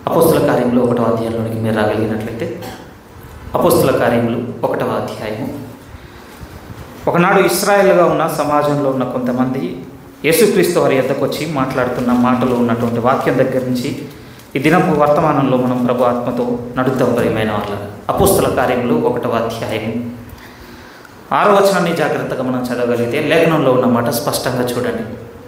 అపోస్తుల కార్యములు ఒకటవ అధ్యాయంలోనికి మీరు రాగలిగినట్లయితే అపోస్తుల కార్యములు ఒకటవ అధ్యాయము ఒకనాడు ఇస్రాయేల్గా ఉన్న సమాజంలో ఉన్న కొంతమంది యేసుక్రీస్తు వారి యొద్దకు వచ్చి మాట్లాడుతున్న మాటలో ఉన్నటువంటి వాక్యం దగ్గర నుంచి ఈ దినపు వర్తమానంలో మనం ప్రభు ఆత్మతో నడుద్దాం ప్రియమైన వాళ్ళ అపోస్తుల కార్యములు ఒకటవ అధ్యాయం ఆరో వచనాన్ని జాగ్రత్తగా మనం చదవగలిగితే లేఖనంలో ఉన్న మాట స్పష్టంగా చూడండి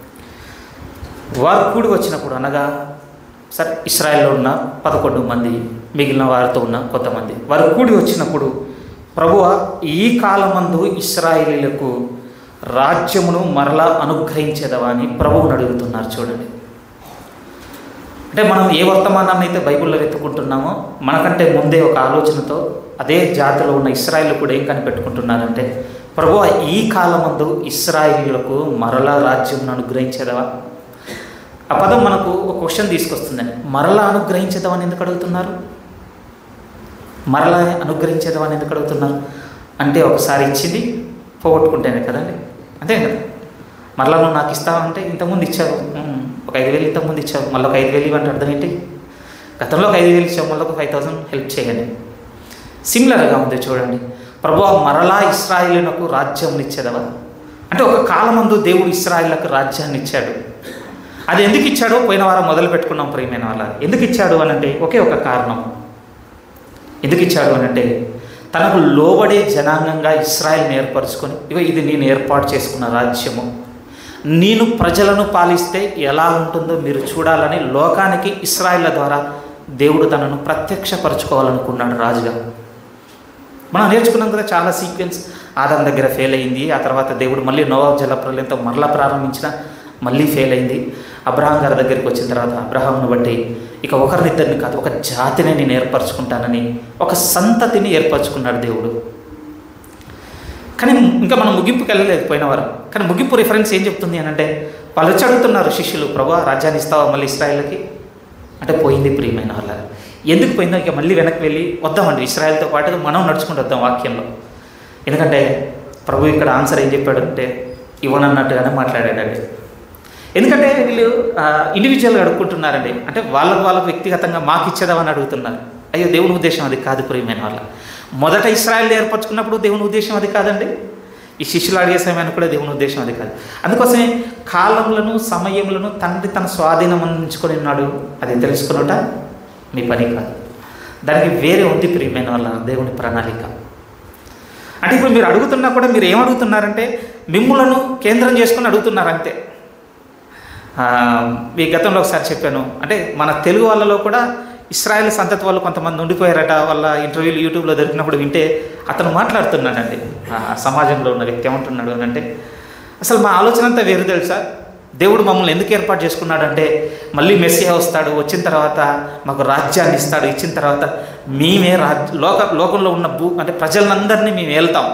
వారు కూడి వచ్చినప్పుడు అనగా సరే ఇస్రాయల్లో ఉన్న పదకొండు మంది మిగిలిన వారితో ఉన్న కొంతమంది వారు కూడి వచ్చినప్పుడు ప్రభువ ఈ కాలమందు ఇస్రాయేలీలకు రాజ్యమును మరలా అనుగ్రహించేదవా అని ప్రభువుని అడుగుతున్నారు చూడండి అంటే మనం ఏ వర్తమానాన్ని అయితే బైబిల్లో వెతుక్కుంటున్నామో మనకంటే ముందే ఒక ఆలోచనతో అదే జాతిలో ఉన్న ఇస్రాయిల్ కూడా ఏం కనిపెట్టుకుంటున్నారంటే ప్రభు ఈ కాలమందు ఇస్రాయిలకు మరలా రాజ్యం అనుగ్రహించేదవా ఆ పదం మనకు ఒక క్వశ్చన్ తీసుకొస్తుందండి మరలా అనుగ్రహించేదవని ఎందుకు అడుగుతున్నారు మరలా అనుగ్రహించేదవని ఎందుకు అడుగుతున్నారు అంటే ఒకసారి ఇచ్చింది పోగొట్టుకుంటేనే కదండి అంతే కదా మరలా నువ్వు నాకు ఇస్తావంటే ఇంతకుముందు ఇచ్చావు ఉమ్, ఒక ఐదు వేలు ఇంతకుముందు ఇచ్చావు మళ్ళీ ఒక ఐదు వేలు ఇవ్వంటే అర్థం ఏంటి గతంలో ఒక ఐదు వేలు ఇచ్చావు మళ్ళీ ఒక ఫైవ్ థౌసండ్ హెల్ప్ చేయండి సిమిలర్గా ఉంది చూడండి ప్రభు మరలా ఇస్రాయిలకు రాజ్యం ఇచ్చేదవా అంటే ఒక కాలమందు దేవుడు ఇస్రాయిలకు రాజ్యాన్ని ఇచ్చాడు అది ఎందుకు ఇచ్చాడో పోయిన వారం మొదలు పెట్టుకున్నాం ప్రియమైన వాళ్ళ ఎందుకు ఇచ్చాడు అని అంటే ఒకే ఒక కారణం ఎందుకు ఇచ్చాడు అని అంటే తనకు లోబడే జనాంగంగా ఇస్రాయల్ని ఏర్పరచుకొని ఇగో ఇది నేను ఏర్పాటు చేసుకున్న రాజ్యము నేను ప్రజలను పాలిస్తే ఎలా ఉంటుందో మీరు చూడాలని లోకానికి ఇస్రాయిల్ల ద్వారా దేవుడు తనను ప్రత్యక్షపరచుకోవాలనుకున్నాడు రాజుగా మనం నేర్చుకున్నాం కదా చాలా సీక్వెన్స్ ఆదం దగ్గర ఫెయిల్ అయింది ఆ తర్వాత దేవుడు మళ్ళీ నోవా జలప్రలయంతో మరలా ప్రారంభించిన మళ్ళీ ఫెయిల్ అయింది అబ్రహాం గారి దగ్గరికి వచ్చిన తర్వాత అబ్రహాంను బట్టి ఇక ఒకరినిద్దరిని కాదు ఒక జాతిని నేను ఏర్పరచుకుంటానని ఒక సంతతిని ఏర్పరచుకున్నాడు దేవుడు కానీ ఇంకా మనం ముగింపుకి వెళ్ళలేదు పోయిన వారం కానీ ముగింపు రిఫరెన్స్ ఏం చెప్తుంది అని అంటే వాళ్ళు వచ్చి అడుగుతున్నారు శిష్యులు ప్రభా రాజ్యాన్ని ఇస్తావా మళ్ళీ ఇస్రాయల్కి అంటే పోయింది ప్రియమైన వాళ్ళ ఎందుకు పోయిందో ఇక మళ్ళీ వెనక్కి వెళ్ళి వద్దామండి ఇస్రాయల్తో పాటుగా మనం నడుచుకుంటూ వద్దాం వాక్యంలో ఎందుకంటే ప్రభు ఇక్కడ ఆన్సర్ ఏం చెప్పాడు అంటే ఇవ్వనన్నట్టుగానే మాట్లాడాడండి ఎందుకంటే వీళ్ళు ఇండివిజువల్గా అడుక్కుంటున్నారండి అంటే వాళ్ళకు వాళ్ళకు వ్యక్తిగతంగా మాకు ఇచ్చేదామని అడుగుతున్నారు అయ్యో దేవుని ఉద్దేశం అది కాదు ప్రియమైన వాళ్ళ మొదట ఇస్రాయల్ ఏర్పరచుకున్నప్పుడు దేవుని ఉద్దేశం అది కాదండి ఈ శిష్యులు అడిగే సమయాన్ని కూడా దేవుని ఉద్దేశం అది కాదు అందుకోసమే కాలములను సమయములను తండ్రి తన స్వాధీనం అందించుకొని ఉన్నాడు అది తెలుసుకున్నట మీ పని కాదు దానికి వేరే ఉంది ప్రియమైన వాళ్ళ దేవుని ప్రణాళిక అంటే ఇప్పుడు మీరు అడుగుతున్నా కూడా మీరు ఏం అడుగుతున్నారంటే మిమ్ములను కేంద్రం చేసుకొని అడుగుతున్నారు అంతే ఆ, మీ గతంలో ఒకసారి చెప్పాను అంటే మన తెలుగు వాళ్ళలో కూడా ఇస్రాయల్ సంతతి వాళ్ళు కొంతమంది ఉండిపోయారట వాళ్ళ ఇంటర్వ్యూలు యూట్యూబ్లో దొరికినప్పుడు వింటే అతను మాట్లాడుతున్నాడండి ఆ సమాజంలో ఉన్న వ్యక్తి ఏమంటున్నాడు అని అంటే అసలు మా ఆలోచన అంతా వేరు తెలుసా దేవుడు మమ్మల్ని ఎందుకు ఏర్పాటు చేసుకున్నాడంటే మళ్ళీ మెస్సియా వస్తాడు వచ్చిన తర్వాత మాకు రాజ్యాన్ని ఇస్తాడు ఇచ్చిన తర్వాత మేమే రాజ్ లోక లోకంలో ఉన్న భూ అంటే ప్రజలందరినీ మేము వెళ్తాం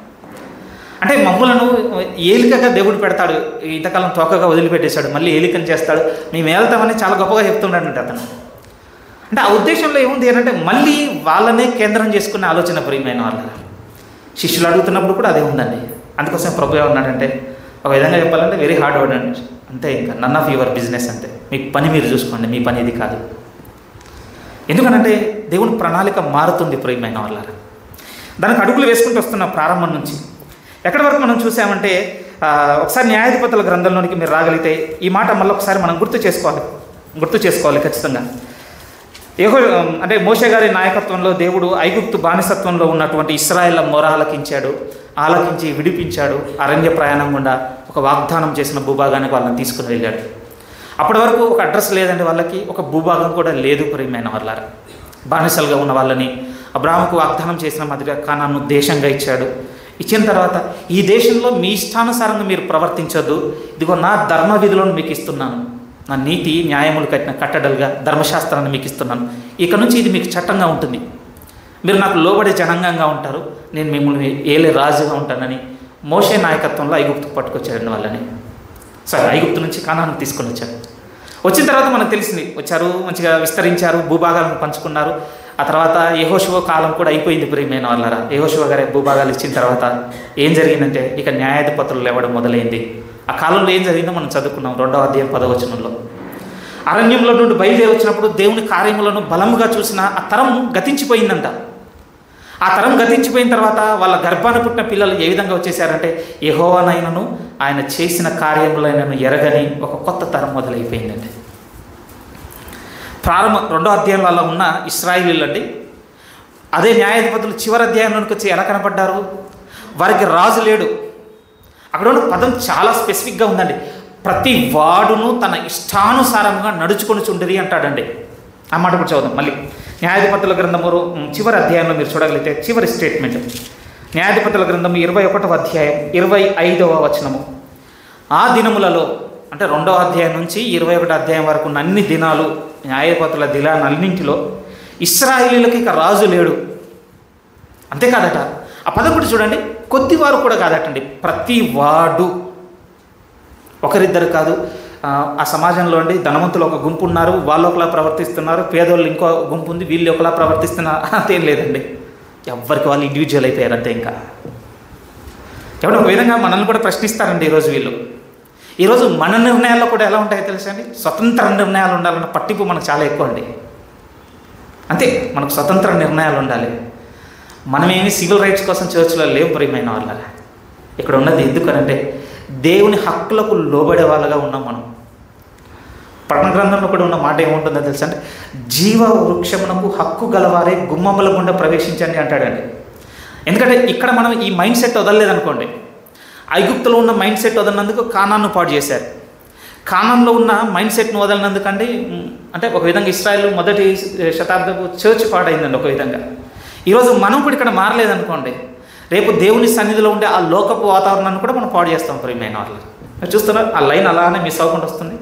అంటే మమ్మలను ఏలికగా దేవుడు పెడతాడు ఇంతకాలం తోకగా వదిలిపెట్టేశాడు మళ్ళీ ఏలికలు చేస్తాడు మేము వెళ్తామని చాలా గొప్పగా చెప్తున్నాడంటే అతను అంటే ఆ ఉద్దేశంలో ఏముంది అంటే మళ్ళీ వాళ్ళనే కేంద్రం చేసుకునే ఆలోచన ప్రియమైన వాళ్ళ శిష్యులు అడుగుతున్నప్పుడు కూడా అదే ఉందండి అందుకోసం ప్రభు ఏమన్నాడంటే ఒక విధంగా చెప్పాలంటే వెరీ హార్డ్ వర్డ్ అండి అంతే ఇంకా నన్ ఆఫ్ యువర్ బిజినెస్ అంతే మీ పని మీరు చూసుకోండి మీ పని ఇది కాదు ఎందుకనంటే దేవుని ప్రణాళిక మారుతుంది ప్రియమైన వాళ్ళ దానికి అడుగులు వేసుకుంటూ వస్తున్న ప్రారంభం నుంచి ఎక్కడి వరకు మనం చూసామంటే ఆ, ఒకసారి న్యాయాధిపతుల గ్రంథంలోనికి మీరు రాగలిగితే ఈ మాట మళ్ళీ ఒకసారి మనం గుర్తు చేసుకోవాలి గుర్తు చేసుకోవాలి ఖచ్చితంగా ఏహో అంటే మోషే గారి నాయకత్వంలో దేవుడు ఐగుప్తు బానిసత్వంలో ఉన్నటువంటి ఇస్రాయేల్ మొర ఆలకించాడు ఆలకించి విడిపించాడు అరణ్య ప్రయాణం గుండా ఒక వాగ్దానం చేసిన భూభాగానికి వాళ్ళని తీసుకుని వెళ్ళాడు అప్పటి వరకు ఒక అడ్రస్ లేదండి వాళ్ళకి ఒక భూభాగం కూడా లేదు ప్రియమైన వాళ్ళారా బానిసలుగా ఉన్న వాళ్ళని అబ్రాహ్మకు వాగ్దానం చేసిన మాదిరిగా కానాను దేశంగా ఇచ్చాడు ఇచ్చిన తర్వాత ఈ దేశంలో మీ ఇష్టానుసారంగా మీరు ప్రవర్తించొద్దు ఇదిగో నా ధర్మ విధులను మీకు ఇస్తున్నాను నా నీతి న్యాయములు కట్టిన కట్టడలుగా ధర్మశాస్త్రాన్ని మీకు ఇస్తున్నాను ఇక నుంచి ఇది మీకు చట్టంగా ఉంటుంది మీరు నాకు లోబడే జనాంగంగా ఉంటారు నేను మిమ్మల్ని ఏలే రాజుగా ఉంటానని మోషే నాయకత్వంలో ఐగుప్తుకు పట్టుకొచ్చారండి వాళ్ళని సరే ఐగుప్తు నుంచి కానాను తీసుకొని వచ్చారు వచ్చిన తర్వాత మనకు తెలిసింది వచ్చారు మంచిగా విస్తరించారు భూభాగాలను పంచుకున్నారు ఆ తర్వాత యహోశివ కాలం కూడా అయిపోయింది ప్రియమైన వాళ్ళరా యహోశివ గారి భూభాగాలు ఇచ్చిన తర్వాత ఏం జరిగిందంటే ఇక న్యాయాధిపతులు లేవడం మొదలైంది ఆ కాలంలో ఏం జరిగిందో మనం చదువుకున్నాం రెండవ అధ్యాయం పదవచనంలో అరణ్యంలో నుండి బయలుదేరి వచ్చినప్పుడు దేవుని కార్యములను బలముగా చూసిన ఆ తరం గతించిపోయిందంట ఆ తరం గతించిపోయిన తర్వాత వాళ్ళ గర్భాన పుట్టిన పిల్లలు ఏ విధంగా వచ్చేసారంటే యహోవనైనను ఆయన చేసిన కార్యములైనను ఎరగని ఒక కొత్త తరం మొదలైపోయిందండి ప్రారంభ రెండో అధ్యాయంలో ఉన్న ఇస్రాయిలీలు అండి అదే న్యాయాధిపతులు చివరి అధ్యాయంలోనికి వచ్చి ఎలా కనపడ్డారు వారికి రాజు లేడు అక్కడ ఉన్న పదం చాలా స్పెసిఫిక్గా ఉందండి ప్రతి వాడును తన ఇష్టానుసారంగా నడుచుకొని చుండరి అంటాడండి ఆ మాట కూడా చదువుదాం మళ్ళీ న్యాయాధిపతుల గ్రంథము ఉమ్, చివరి అధ్యాయంలో మీరు చూడగలిగితే చివరి స్టేట్మెంట్ న్యాయాధిపతుల గ్రంథము ఇరవై ఒకటవ అధ్యాయం ఇరవై ఐదవ వచనము ఆ దినములలో అంటే రెండవ అధ్యాయం నుంచి ఇరవై ఒకటి అధ్యాయం వరకు ఉన్న అన్ని దినాలు న్యాయపతుల దినాలన్నింటిలో ఇస్రాయిలీలకి ఇక రాజు లేడు అంతేకాదట ఆ పదం కూడా చూడండి కొద్దివారు కూడా కాదటండి ప్రతి వాడు ఒకరిద్దరు కాదు ఆ, ఆ సమాజంలో అండి ధనవంతులు ఒక గుంపు ఉన్నారు వాళ్ళు ఒకలా ప్రవర్తిస్తున్నారు పేదోళ్ళు ఇంకో గుంపు ఉంది వీళ్ళు ఒకలా ప్రవర్తిస్తున్నారు అంతేం లేదండి ఎవరికి వాళ్ళు ఇండివిజువల్ అయిపోయారు అంతే ఇంకా ఎవడో ఒక విధంగా మనల్ని కూడా ప్రశ్నిస్తారండి ఈరోజు వీళ్ళు ఈరోజు మన నిర్ణయాల్లో కూడా ఎలా ఉంటాయో తెలుసా అండి స్వతంత్ర నిర్ణయాలు ఉండాలన్న పట్టింపు మనకు చాలా ఎక్కువ అండి అంతే మనకు స్వతంత్ర నిర్ణయాలు ఉండాలి మనమేమి సివిల్ రైట్స్ కోసం చర్చిలో లేవు ప్రియమైన వాళ్ళ ఇక్కడ ఉన్నది ఎందుకనంటే దేవుని హక్కులకు లోబడే వాళ్ళగా ఉన్నాం మనం పట్టణ గ్రంథంలో కూడా ఉన్న మాట ఏముంటుందో తెలుసా అంటే జీవ వృక్షమునకు హక్కు గలవారే గుమ్మముల గుండా ప్రవేశించండి అంటాడండి ఎందుకంటే ఇక్కడ మనం ఈ మైండ్ సెట్ వదలలేదనుకోండి ఐగుప్తులో ఉన్న మైండ్ సెట్ వదలనందుకు కానాన్ను పాడు చేశారు కానంలో ఉన్న మైండ్ సెట్ను వదలనందుకండి ఉమ్, అంటే ఒక విధంగా ఇస్రాయల్ మొదటి శతాబ్దపు చర్చ్ పాడైందండి ఒక విధంగా ఈరోజు మనం కూడా ఇక్కడ మారలేదనుకోండి రేపు దేవుని సన్నిధిలో ఉండే ఆ లోకపు వాతావరణాన్ని కూడా మనం పాడు చేస్తాం ప్రియమైన వాళ్ళు మీరు చూస్తున్నారు ఆ లైన్ అలానే మిస్ అవ్వకుండా వస్తుంది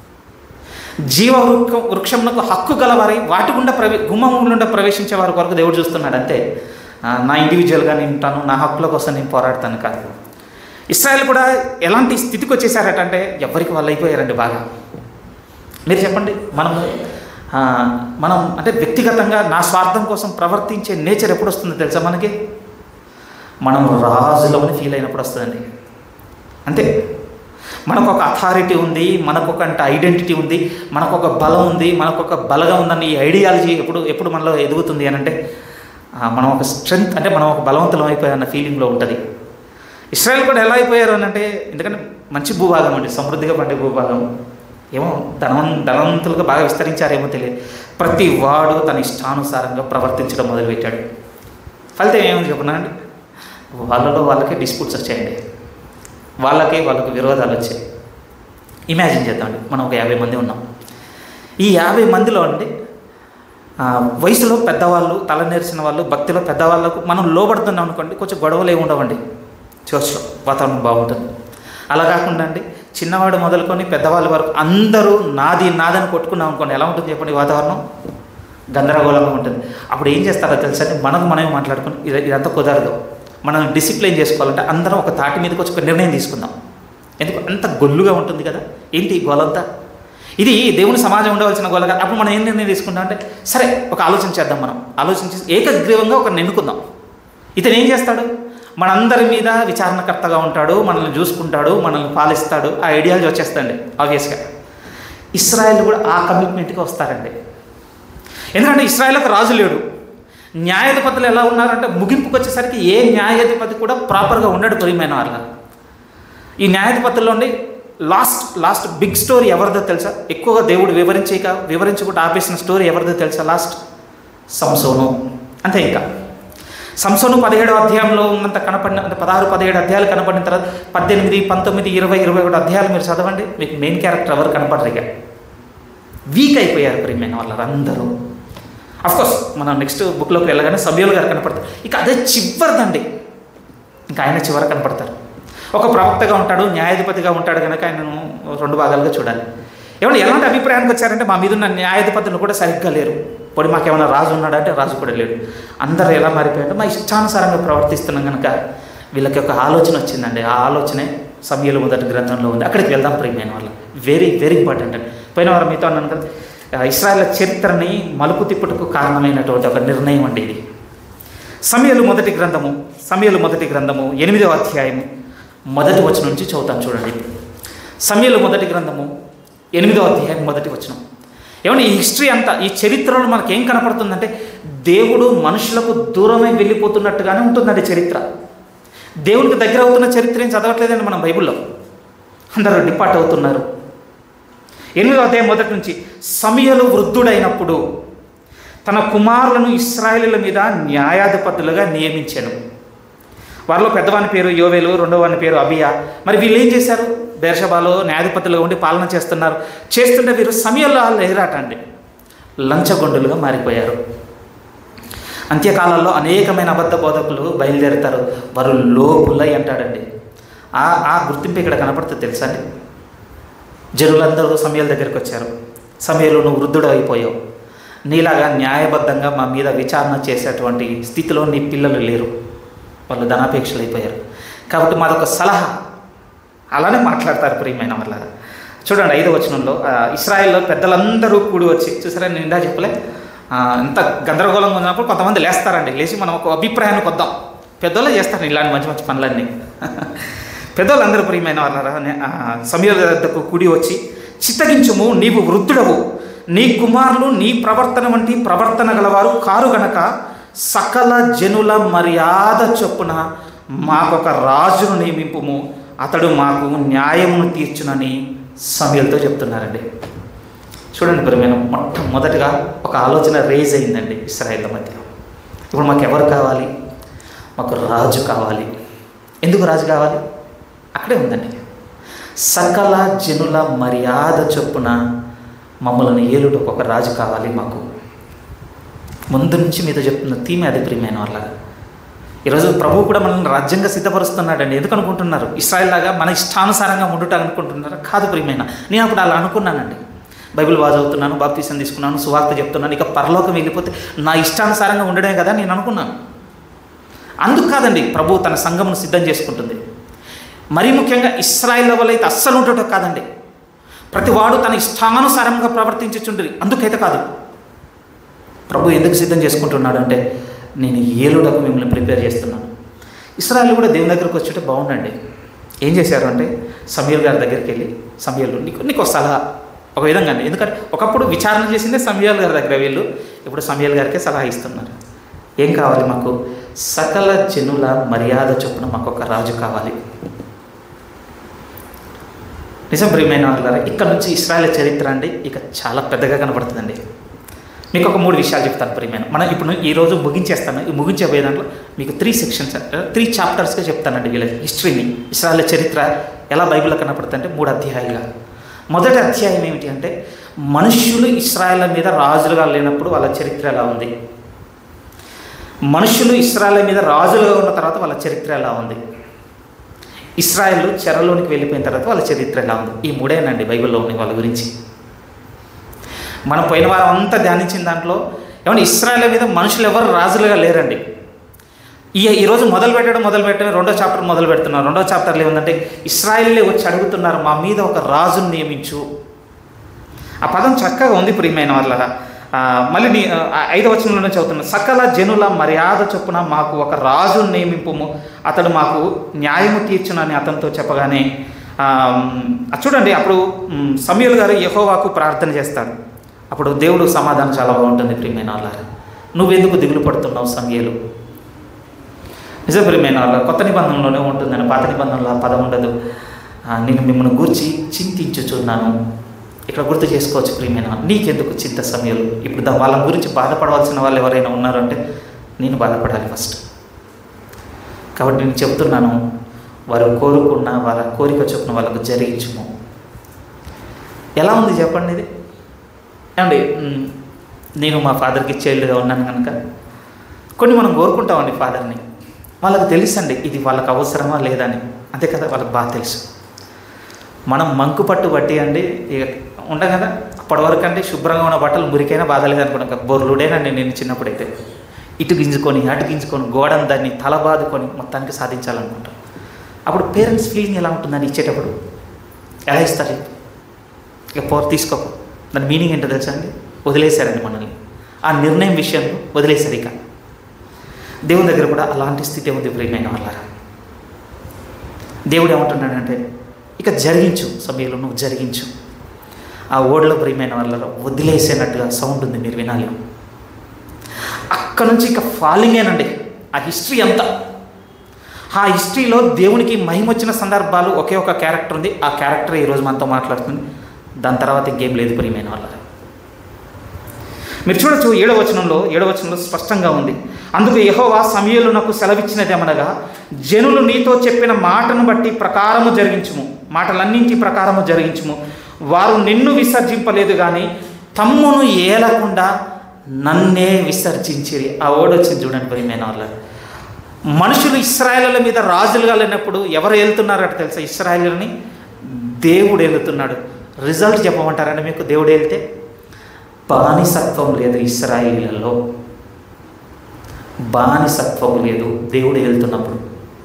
జీవ వృక్ష వృక్షమునకు హక్కు గలవారి వాటి గుండా ప్రవే గుమ్మం గుండా ప్రవేశించే వారి కొరకు దేవుడు చూస్తున్నాడు అంతే ఆ, నా ఇండివిజువల్గా నేను ఉంటాను నా హక్కుల కోసం నేను పోరాడతాను కాదు ఇస్రాయల్ కూడా ఎలాంటి స్థితికి వచ్చేసారట అంటే ఎవరికి వాళ్ళు అయిపోయారండి బాగా మీరు చెప్పండి మనము ఆ, మనం అంటే వ్యక్తిగతంగా నా స్వార్థం కోసం ప్రవర్తించే నేచర్ ఎప్పుడు వస్తుందో తెలుసా మనకి మనం రాజులమని ఫీల్ అయినప్పుడు వస్తుందండి అంతే మనకు ఒక అథారిటీ ఉంది మనకు ఒక అంటే ఐడెంటిటీ ఉంది మనకు ఒక బలం ఉంది మనకు ఒక బలగా ఉందని ఈ ఐడియాలజీ ఎప్పుడు ఎప్పుడు మనలో ఎదుగుతుంది అని అంటే ఆ, మనం ఒక స్ట్రెంగ్త్ అంటే మనం ఒక బలవంతులం అయిపోయామన్న ఫీలింగ్లో ఉంటుంది ఇస్రాయల్ కూడా ఎలా అయిపోయారు అని అంటే ఎందుకంటే మంచి భూభాగం అండి సమృద్ధిగా పండే భూభాగం ఏమో ధనవం ధనవంతులుగా బాగా విస్తరించారేమో తెలియదు ప్రతి వాడు తన ఇష్టానుసారంగా ప్రవర్తించడం మొదలుపెట్టాడు ఫలితం ఏమని చెప్పనా అండి వాళ్ళలో వాళ్ళకే డిస్ప్యూట్స్ వచ్చాయండి వాళ్ళకే వాళ్ళకు విరోధాలు వచ్చాయి ఇమాజిన్ చేద్దామండి మనం ఒక యాభై మంది ఉన్నాం ఈ యాభై మందిలో అండి ఆ, వయసులో పెద్దవాళ్ళు తల నేర్చిన వాళ్ళు భక్తిలో పెద్దవాళ్ళకు మనం లోబడుతున్నాం అనుకోండి కొంచెం గొడవలు ఏమి ఉండవండి చర్చ్లో వాతావరణం బాగుంటుంది అలా కాకుండా అండి చిన్నవాడు మొదలుకొని పెద్దవాళ్ళ వరకు అందరూ నాది నాదని కొట్టుకున్నాం అనుకోండి ఎలా ఉంటుంది చెప్పండి ఈ వాతావరణం గందరగోళంగా ఉంటుంది అప్పుడు ఏం చేస్తారో తెలుసా అండి మనకు మనమే మాట్లాడుకుని ఇది ఇదంతా కుదరదు మనం డిసిప్లైన్ చేసుకోవాలంటే అందరం ఒక తాటి మీదకి వచ్చి ఒక నిర్ణయం తీసుకుందాం ఎందుకు అంత గొల్లుగా ఉంటుంది కదా ఏంటి ఈ గోలంతా ఇది దేవుని సమాజం ఉండవలసిన గోల కాదు అప్పుడు మనం ఏం నిర్ణయం తీసుకుంటాం అంటే సరే ఒక ఆలోచన చేద్దాం మనం ఆలోచించి ఏకగ్రీవంగా ఒక ఎన్నుకుందాం ఇతను ఏం చేస్తాడు మనందరి మీద విచారణకర్తగా ఉంటాడు మనల్ని చూసుకుంటాడు మనల్ని పాలిస్తాడు ఆ ఐడియాలజీ వచ్చేస్తండి ఆబ్వియస్గా ఇస్రాయల్ కూడా ఆ కమిట్మెంట్కి వస్తారండి ఎందుకంటే ఇస్రాయల్కి రాజు లేడు న్యాయాధిపతులు ఎలా ఉన్నారంటే ముగింపుకు వచ్చేసరికి ఏ న్యాయాధిపతి కూడా ప్రాపర్గా ఉండడు ప్రియమైన వాళ్ళ ఈ న్యాయాధిపతుల్లోని లాస్ట్ లాస్ట్ బిగ్ స్టోరీ ఎవరిదో తెలుసా ఎక్కువగా దేవుడు వివరించేక వివరించుకుంటూ ఆపేసిన స్టోరీ ఎవరిదో తెలుసా లాస్ట్ సంసోను అంతే ఇంకా సంసోను పదిహేడు అధ్యాయంలో ఉన్నంత కనపడిన అంటే పదహారు పదిహేడు అధ్యాయాలు కనపడిన తర్వాత పద్దెనిమిది పంతొమ్మిది ఇరవై ఇరవై ఒకటి అధ్యాయాలు మీరు చదవండి మీకు మెయిన్ క్యారెక్టర్ ఎవరు కనపడరు ఇక వీక్ అయిపోయారు ప్రియమైన వాళ్ళందరూ కోర్స్ మనం నెక్స్ట్ బుక్లోకి వెళ్ళగానే సభ్యులు గారు కనపడతారు ఇక అదే చివరిదండి ఇంకా ఆయన చివర కనపడతారు ఒక ప్రవక్తగా ఉంటాడు న్యాయాధిపతిగా ఉంటాడు కనుక ఆయనను రెండు భాగాలుగా చూడాలి ఏమన్నా ఎలాంటి అభిప్రాయానికి వచ్చారంటే మా మీద ఉన్న న్యాయాధిపతులు కూడా సరిగ్గా లేరు పొడి మాకేమైనా రాజు ఉన్నాడంటే రాజు కూడా లేడు అందరూ ఎలా మారిపోయారంటే మా ఇష్టానుసారంగా ప్రవర్తిస్తున్నాం కనుక వీళ్ళకి ఒక ఆలోచన వచ్చిందండి ఆ ఆలోచనే సమయంలో మొదటి గ్రంథంలో ఉంది అక్కడికి వెళ్దాం ప్రియమైన వాళ్ళు వెరీ వెరీ ఇంపార్టెంట్ అండి పోయిన వారు మీతో అన్నాను కదా ఆ, ఇస్రాయేల్ చరిత్రని మలుపు తిప్పుటకు కారణమైనటువంటి ఒక నిర్ణయం అండి ఇది సమయలు మొదటి గ్రంథము సమయలు మొదటి గ్రంథము ఎనిమిదవ అధ్యాయము మొదటి వచనం నుంచి చదువుతాను చూడండి సమయలు మొదటి గ్రంథము ఎనిమిదవ అధ్యాయం మొదటి వచనం ఏమన్నా ఈ హిస్టరీ అంతా ఈ చరిత్రలో మనకి ఏం కనపడుతుందంటే దేవుడు మనుషులకు దూరమై వెళ్ళిపోతున్నట్టుగానే ఉంటుందండి చరిత్ర దేవునికి దగ్గర అవుతున్న చరిత్ర ఏం చదవట్లేదండి మనం బైబిల్లో అందరూ డిపార్ట్ అవుతున్నారు ఎనిమిదో అధ్యాయం మొదటి నుంచి సమయలు వృద్ధుడైనప్పుడు తన కుమారులను ఇస్రాయేలీల మీద న్యాయాధిపతులుగా నియమించాను వారిలో పెద్దవాని పేరు యోవేలు రెండవ వాని పేరు అబియా మరి వీళ్ళు ఏం చేశారు బేర్షబాలో న్యాయాధిపతులుగా ఉండి పాలన చేస్తున్నారు చేస్తుంటే వీరు సమయంలో ఎదురాట అండి లంచగొండులుగా మారిపోయారు అంత్యకాలంలో అనేకమైన అబద్ధ బోధకులు బయలుదేరుతారు వారు లోపులై అంటాడండి ఆ ఆ గుర్తింపు ఇక్కడ కనపడుతుంది తెలుసా అండి జనులందరూ సమయాల దగ్గరికి వచ్చారు సమయంలో నువ్వు వృద్ధుడు అయిపోయావు నీలాగా న్యాయబద్ధంగా మా మీద విచారణ చేసేటువంటి స్థితిలో నీ పిల్లలు లేరు వాళ్ళు ధనాపేక్షలు అయిపోయారు కాబట్టి మాదొక సలహా అలానే మాట్లాడతారు ప్రియమైన వాళ్ళ చూడండి ఐదో వచనంలో ఆ, ఇస్రాయేల్లో పెద్దలందరూ కూడి వచ్చి చూసారా నేను ఇందా చెప్పలే ఆ, ఎంత గందరగోళంగా ఉన్నప్పుడు కొంతమంది లేస్తారండి లేచి మనం ఒక అభిప్రాయానికి వద్దాం పెద్దోళ్ళే చేస్తారు ఇలాంటి మంచి మంచి పనులన్నీ పెద్దోళ్ళందరూ ప్రియమైన వాళ్ళ సమీర వద్దకు కూడి వచ్చి చిత్తగించుము నీవు వృద్ధుడవు నీ కుమారులు నీ ప్రవర్తన వంటి ప్రవర్తన గలవారు కారు గనక సకల జనుల మర్యాద చొప్పున మాకొక రాజును నియమింపుము అతడు మాకు న్యాయమును తీర్చునని సమీలతో చెప్తున్నారండి చూడండి ప్రియమైన మొట్టమొదటిగా ఒక ఆలోచన రేజ్ అయిందండి ఇస్రాయేల్ మధ్య ఇప్పుడు మాకు ఎవరు కావాలి మాకు రాజు కావాలి ఎందుకు రాజు కావాలి అక్కడే ఉందండి సకల జనుల మర్యాద చొప్పున మమ్మల్ని ఏలుటకు ఒక రాజు కావాలి మాకు ముందు నుంచి మీతో చెప్తున్న థీమే అది ప్రియమైన వాళ్ళ ఈరోజు ప్రభు కూడా మనల్ని రాజ్యంగా సిద్ధపరుస్తున్నాడండి ఎందుకు అనుకుంటున్నారు ఇస్రాయల్ లాగా మన ఇష్టానుసారంగా ఉండుట అనుకుంటున్నారా కాదు ప్రియమైన నేను అప్పుడు అలా అనుకున్నానండి బైబిల్ బాగా చదువుతున్నాను బాప్తీసం తీసుకున్నాను సువార్త చెప్తున్నాను ఇక పరలోకం వెళ్ళిపోతే నా ఇష్టానుసారంగా ఉండడమే కదా నేను అనుకున్నాను అందుకు కాదండి ప్రభు తన సంఘమును సిద్ధం చేసుకుంటుంది మరీ ముఖ్యంగా ఇస్రాయిల్ వల్ల అయితే అస్సలు ఉండటం కాదండి ప్రతి వాడు తన ఇష్టానుసారంగా ప్రవర్తించుచుండ్రి అందుకైతే కాదు ప్రభు ఎందుకు సిద్ధం చేసుకుంటున్నాడు అంటే నేను ఏలుడకు మిమ్మల్ని ప్రిపేర్ చేస్తున్నాను ఇస్రాయల్ కూడా దేవుని దగ్గరకు వచ్చేటే బాగుండండి ఏం చేశారు అంటే సమీర్ గారి దగ్గరికి వెళ్ళి సమీర్లు నీకు నీకు ఒక సలహా ఒక విధంగా అండి ఎందుకంటే ఒకప్పుడు విచారణ చేసిందే సమీర్ గారి దగ్గర వీళ్ళు ఇప్పుడు సమీర్ గారికే సలహా ఇస్తున్నారు ఏం కావాలి మాకు సకల జనుల మర్యాద చొప్పున మాకు ఒక రాజు కావాలి నిజం ప్రియమైన వాళ్ళారా ఇక్కడ నుంచి ఇస్రాయల్ చరిత్ర అండి ఇక చాలా పెద్దగా కనబడుతుందండి మీకు ఒక మూడు విషయాలు చెప్తాను ప్రియమైన మనం ఇప్పుడు ఈరోజు ముగించేస్తాను ఈ ముగించబోయే దాంట్లో మీకు త్రీ సెక్షన్స్ త్రీ చాప్టర్స్గా చెప్తానండి వీళ్ళ హిస్టరీని ఇస్రాయల్ చరిత్ర ఎలా బైబిల్లో కనపడుతుందంటే మూడు అధ్యాయాలుగా మొదటి అధ్యాయం ఏమిటి అంటే మనుష్యులు ఇస్రాయల్ మీద రాజులుగా లేనప్పుడు వాళ్ళ చరిత్ర ఎలా ఉంది మనుషులు ఇస్రాయల్ మీద రాజులుగా ఉన్న తర్వాత వాళ్ళ చరిత్ర ఎలా ఉంది ఇస్రాయల్ చెరలోనికి వెళ్ళిపోయిన తర్వాత వాళ్ళ చరిత్ర ఎలా ఉంది ఈ మూడేనండి బైబిల్లో ఉన్నాయి వాళ్ళ గురించి మనం పోయిన వారం అంతా ధ్యానించిన దాంట్లో ఏమన్నా ఇస్రాయల్ మీద మనుషులు ఎవరు రాజులుగా లేరండి ఈ ఈరోజు మొదలు పెట్టడం మొదలు పెట్టడం రెండో చాప్టర్ మొదలు పెడుతున్నారు రెండో చాప్టర్లో ఏముందంటే ఇస్రాయల్లే వచ్చి అడుగుతున్నారు మా మీద ఒక రాజును నియమించు ఆ పదం చక్కగా ఉంది ప్రియమైన వాళ్ళ మళ్ళీ నీ ఆ, ఐదవ వచనంలోనే చదువుతున్నా సకల జనుల మర్యాద చొప్పున మాకు ఒక రాజు నియమింపుము అతడు మాకు న్యాయము తీర్చునని అతనితో చెప్పగానే ఆ, ఆ, చూడండి అప్పుడు సమీల్ గారు యహోవాకు ప్రార్థన చేస్తాడు అప్పుడు దేవుడు సమాధానం చాలా బాగుంటుంది ప్రియమైన వాళ్ళ నువ్వెందుకు దిగులు పడుతున్నావు సమయలు నిజ ప్రియమైన వాళ్ళ కొత్త నిబంధనలోనే ఉంటుందని పాత నిబంధనలో ఆ పదం ఉండదు ఆ, నేను మిమ్మల్ని గూర్చి చింతించుచున్నాను ఇక్కడ గుర్తు చేసుకోవచ్చు ప్రియమైన నీకెందుకు చింత సమయంలో ఇప్పుడు దా- వాళ్ళ గురించి బాధపడవలసిన వాళ్ళు ఎవరైనా ఉన్నారంటే నేను బాధపడాలి ఫస్ట్ కాబట్టి నేను చెప్తున్నాను వారు కోరుకున్న వాళ్ళ కోరిక చొప్పున వాళ్ళకు జరిగించుము ఎలా ఉంది చెప్పండి ఇది ఏమండి మ్, నేను మా ఫాదర్కి చైల్డ్గా ఉన్నాను కనుక కొన్ని మనం కోరుకుంటామండి ఫాదర్ని వాళ్ళకి తెలుసండి ఇది వాళ్ళకి అవసరమా లేదా అని అంతే కదా వాళ్ళకి బాగా తెలుసు మనం మంకు పట్టు బట్టి అండి ఇక ఉంటాం కదా అప్పటి వరకు అంటే శుభ్రంగా ఉన్న బట్టలు మురికైనా బాధలేదు అనుకున్నాం బొర్లుడేనండి నేను చిన్నప్పుడైతే ఇటు గింజుకొని అటు గింజుకొని గోడను దాన్ని తల బాదుకొని మొత్తానికి సాధించాలనుకుంటాం అప్పుడు పేరెంట్స్ ఫీలింగ్ ఎలా ఉంటుందని ఇచ్చేటప్పుడు ఎలా ఇస్తారు చెప్పు? ఇక పోర్ తీసుకోకు దాని మీనింగ్ ఏంటో తెలుసా అండి వదిలేశారండి మనల్ని ఆ నిర్ణయం విషయంలో వదిలేశారు ఇక దేవుని దగ్గర కూడా అలాంటి స్థితి ఉంది ప్రియమైన వాళ్ళారా దేవుడు ఏమంటున్నాడంటే ఇక జరిగించు సమయంలో నువ్వు జరిగించు ఆ ఓడలో ప్రియమైన వాళ్ళ వదిలేసేనట్టుగా సౌండ్ ఉంది మీరు వినాలి అక్కడ నుంచి ఇక ఫాలింగేనండి ఆ హిస్టరీ అంతా ఆ హిస్టరీలో దేవునికి మహిమ వచ్చిన సందర్భాలు ఒకే ఒక క్యారెక్టర్ ఉంది ఆ క్యారెక్టర్ ఈరోజు మనతో మాట్లాడుతుంది దాని తర్వాత ఇంకేం లేదు ప్రియమైన వాళ్ళ మీరు చూడొచ్చు ఏడవ వచనంలో ఏడవ వచనంలో స్పష్టంగా ఉంది అందుకు యెహోవా సమయంలో నాకు సెలవిచ్చినదేమనగా జనులు నీతో చెప్పిన మాటను బట్టి ప్రకారము జరిగించుము మాటలన్నింటి ప్రకారము జరిగించుము వారు నిన్ను విసర్జింపలేదు కానీ తమ్మును ఏలకుండా నన్నే విసర్జించిరి ఆ ఓడొచ్చింది చూడండి ప్రియమైన వాళ్ళ మనుషులు ఇస్రాయేలీల మీద రాజులుగా లేనప్పుడు ఎవరు వెళ్తున్నారట తెలుసా ఇస్రాయేలీలని దేవుడు వెళ్తున్నాడు రిజల్ట్ చెప్పమంటారండి మీకు దేవుడు వెళ్తే బానిసత్వం లేదు ఇస్రాయిలలో బానిసత్వం లేదు దేవుడు వెళ్తున్నప్పుడు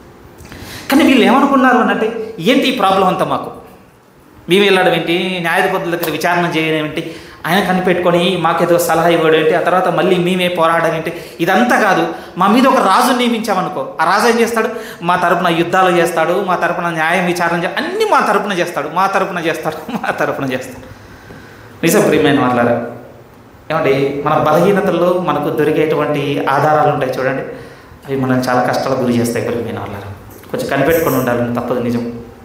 కానీ వీళ్ళు ఏమనుకున్నారు అని అంటే ఏంటి ఈ ప్రాబ్లం అంతా మాకు మేము వెళ్ళడం ఏంటి న్యాయాధిపతుల దగ్గర విచారణ చేయడం ఏంటి ఆయన కనిపెట్టుకొని మాకేదో సలహా ఇవ్వడం ఏంటి ఆ తర్వాత మళ్ళీ మేమే పోరాడడం ఏంటి ఇదంతా కాదు మా మీద ఒక రాజు నియమించామనుకో ఆ రాజు ఏం చేస్తాడు మా తరపున యుద్ధాలు చేస్తాడు మా తరపున న్యాయం విచారణ చే అన్నీ మా తరపున చేస్తాడు మా తరపున చేస్తాడు మా తరపున చేస్తాడు నిజం ప్రియమైన వాళ్ళారా ఏమండి మన బలహీనతల్లో మనకు దొరికేటువంటి ఆధారాలు ఉంటాయి చూడండి అవి మనల్ని చాలా కష్టాలకు గురి చేస్తాయి ప్రియమైన వాళ్ళారా కొంచెం కనిపెట్టుకొని ఉండాలి తప్పదు నిజం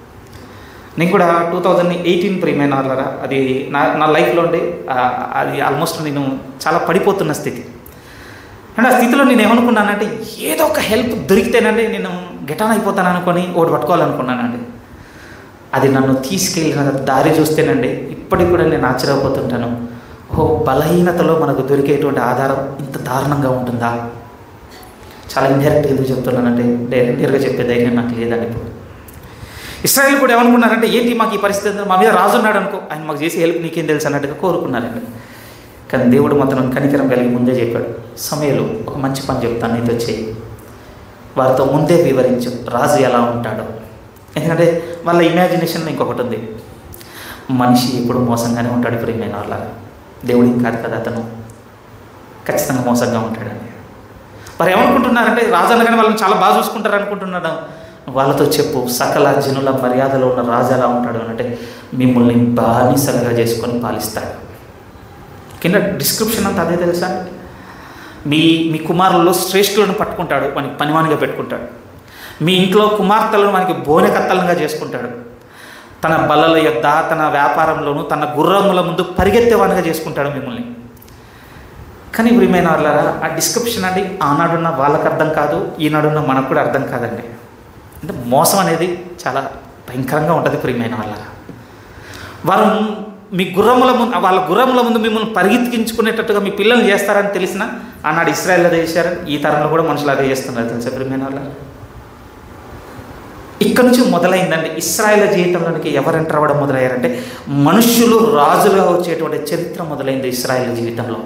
నేను కూడా టూ థౌజండ్ ఎయిటీన్ ప్రియమైన వాళ్ళరా అది నా నా లైఫ్లో ఉండి ఆ, అది ఆల్మోస్ట్ నేను చాలా పడిపోతున్న స్థితి అండ్ ఆ స్థితిలో నేను ఏమనుకున్నానంటే ఏదో ఒక హెల్ప్ దొరికితేనండి నేను గెటాన్ అయిపోతాను అనుకొని ఒకటి పట్టుకోవాలనుకున్నానండి అది నన్ను తీసుకెళ్ళిన దారి చూస్తేనండి ఇప్పటికి కూడా నేను ఆశ్చర్యపోతుంటాను ఓ బలహీనతలో మనకు దొరికేటువంటి ఆధారం ఇంత దారుణంగా ఉంటుందా చాలా ఇండైరెక్ట్గా ఎందుకు చెప్తున్నానంటే డైరెక్ట్గా చెప్పే ధైర్యం నాకు లేదండి ఇప్పుడు ఇస్రాయల్ కూడా ఏమనుకున్నారంటే ఏంటి మాకు ఈ పరిస్థితి ఉంది? మా మీద రాజు ఉన్నాడు అనుకో ఆయన మాకు చేసి హెల్ప్ నీకేం తెలుసు అన్నట్టుగా కోరుకున్నారండి కానీ దేవుడు మాత్రం కనికరం కలిగి ముందే చెప్పాడు సమయంలో ఒక మంచి పని చెప్తాను నీతో చేయి వారితో ముందే వివరించు రాజు ఎలా ఉంటాడో ఎందుకంటే వాళ్ళ ఇమాజినేషన్లో ఇంకొకటి ఉంది మనిషి ఎప్పుడు మోసంగానే ఉంటాడు ప్రియమైన వాళ్ళ దేవుడికి కాదు కదా అతను ఖచ్చితంగా మోసంగా ఉంటాడండి మరి ఏమనుకుంటున్నారంటే రాజు అనగానే వాళ్ళని చాలా బాగా చూసుకుంటారు అనుకుంటున్నాడు వాళ్ళతో చెప్పు సకల జనుల మర్యాదలో ఉన్న రాజు ఎలా ఉంటాడు అని అంటే మిమ్మల్ని బానిసలుగా చేసుకొని పాలిస్తాడు కింద డిస్క్రిప్షన్ అంతా అదే తెలుసా మీ మీ కుమారులలో శ్రేష్ఠులను పట్టుకుంటాడు మనకి పనివానిగా పెట్టుకుంటాడు మీ ఇంట్లో కుమార్తెలను మనకి బోనెకత్తలుగా చేసుకుంటాడు తన బల్లల యొద్ద తన వ్యాపారంలోనూ తన గుర్రముల ముందు పరిగెత్తేవానిగా చేసుకుంటాడు మిమ్మల్ని కానీ ప్రియమైన వాళ్ళారా ఆ డిస్క్రిప్షన్ అండి ఆనాడున్న వాళ్ళకి అర్థం కాదు ఈనాడున్న మనకు కూడా అర్థం కాదండి అంటే మోసం అనేది చాలా భయంకరంగా ఉంటుంది ప్రియమైన వాళ్ళారా వారు మీ గుర్రముల ముందు వాళ్ళ గుర్రముల ముందు మిమ్మల్ని పరిగెత్తించుకునేటట్టుగా మీ పిల్లల్ని చేస్తారని తెలిసిన ఆనాడు ఇస్రాయల్ అదే చేశారని ఈ తరంలో కూడా మనుషులు అదే చేస్తున్నారు తెలుసా ప్రియమైన వాళ్ళ ఇక్కడ నుంచి మొదలైందండి ఇస్రాయల్ జీవితంలోనికి ఎవరు ఎంటర్ అవ్వడం మొదలయ్యారంటే మనుషులు రాజులుగా వచ్చేటువంటి చరిత్ర మొదలైంది ఇస్రాయల్ జీవితంలో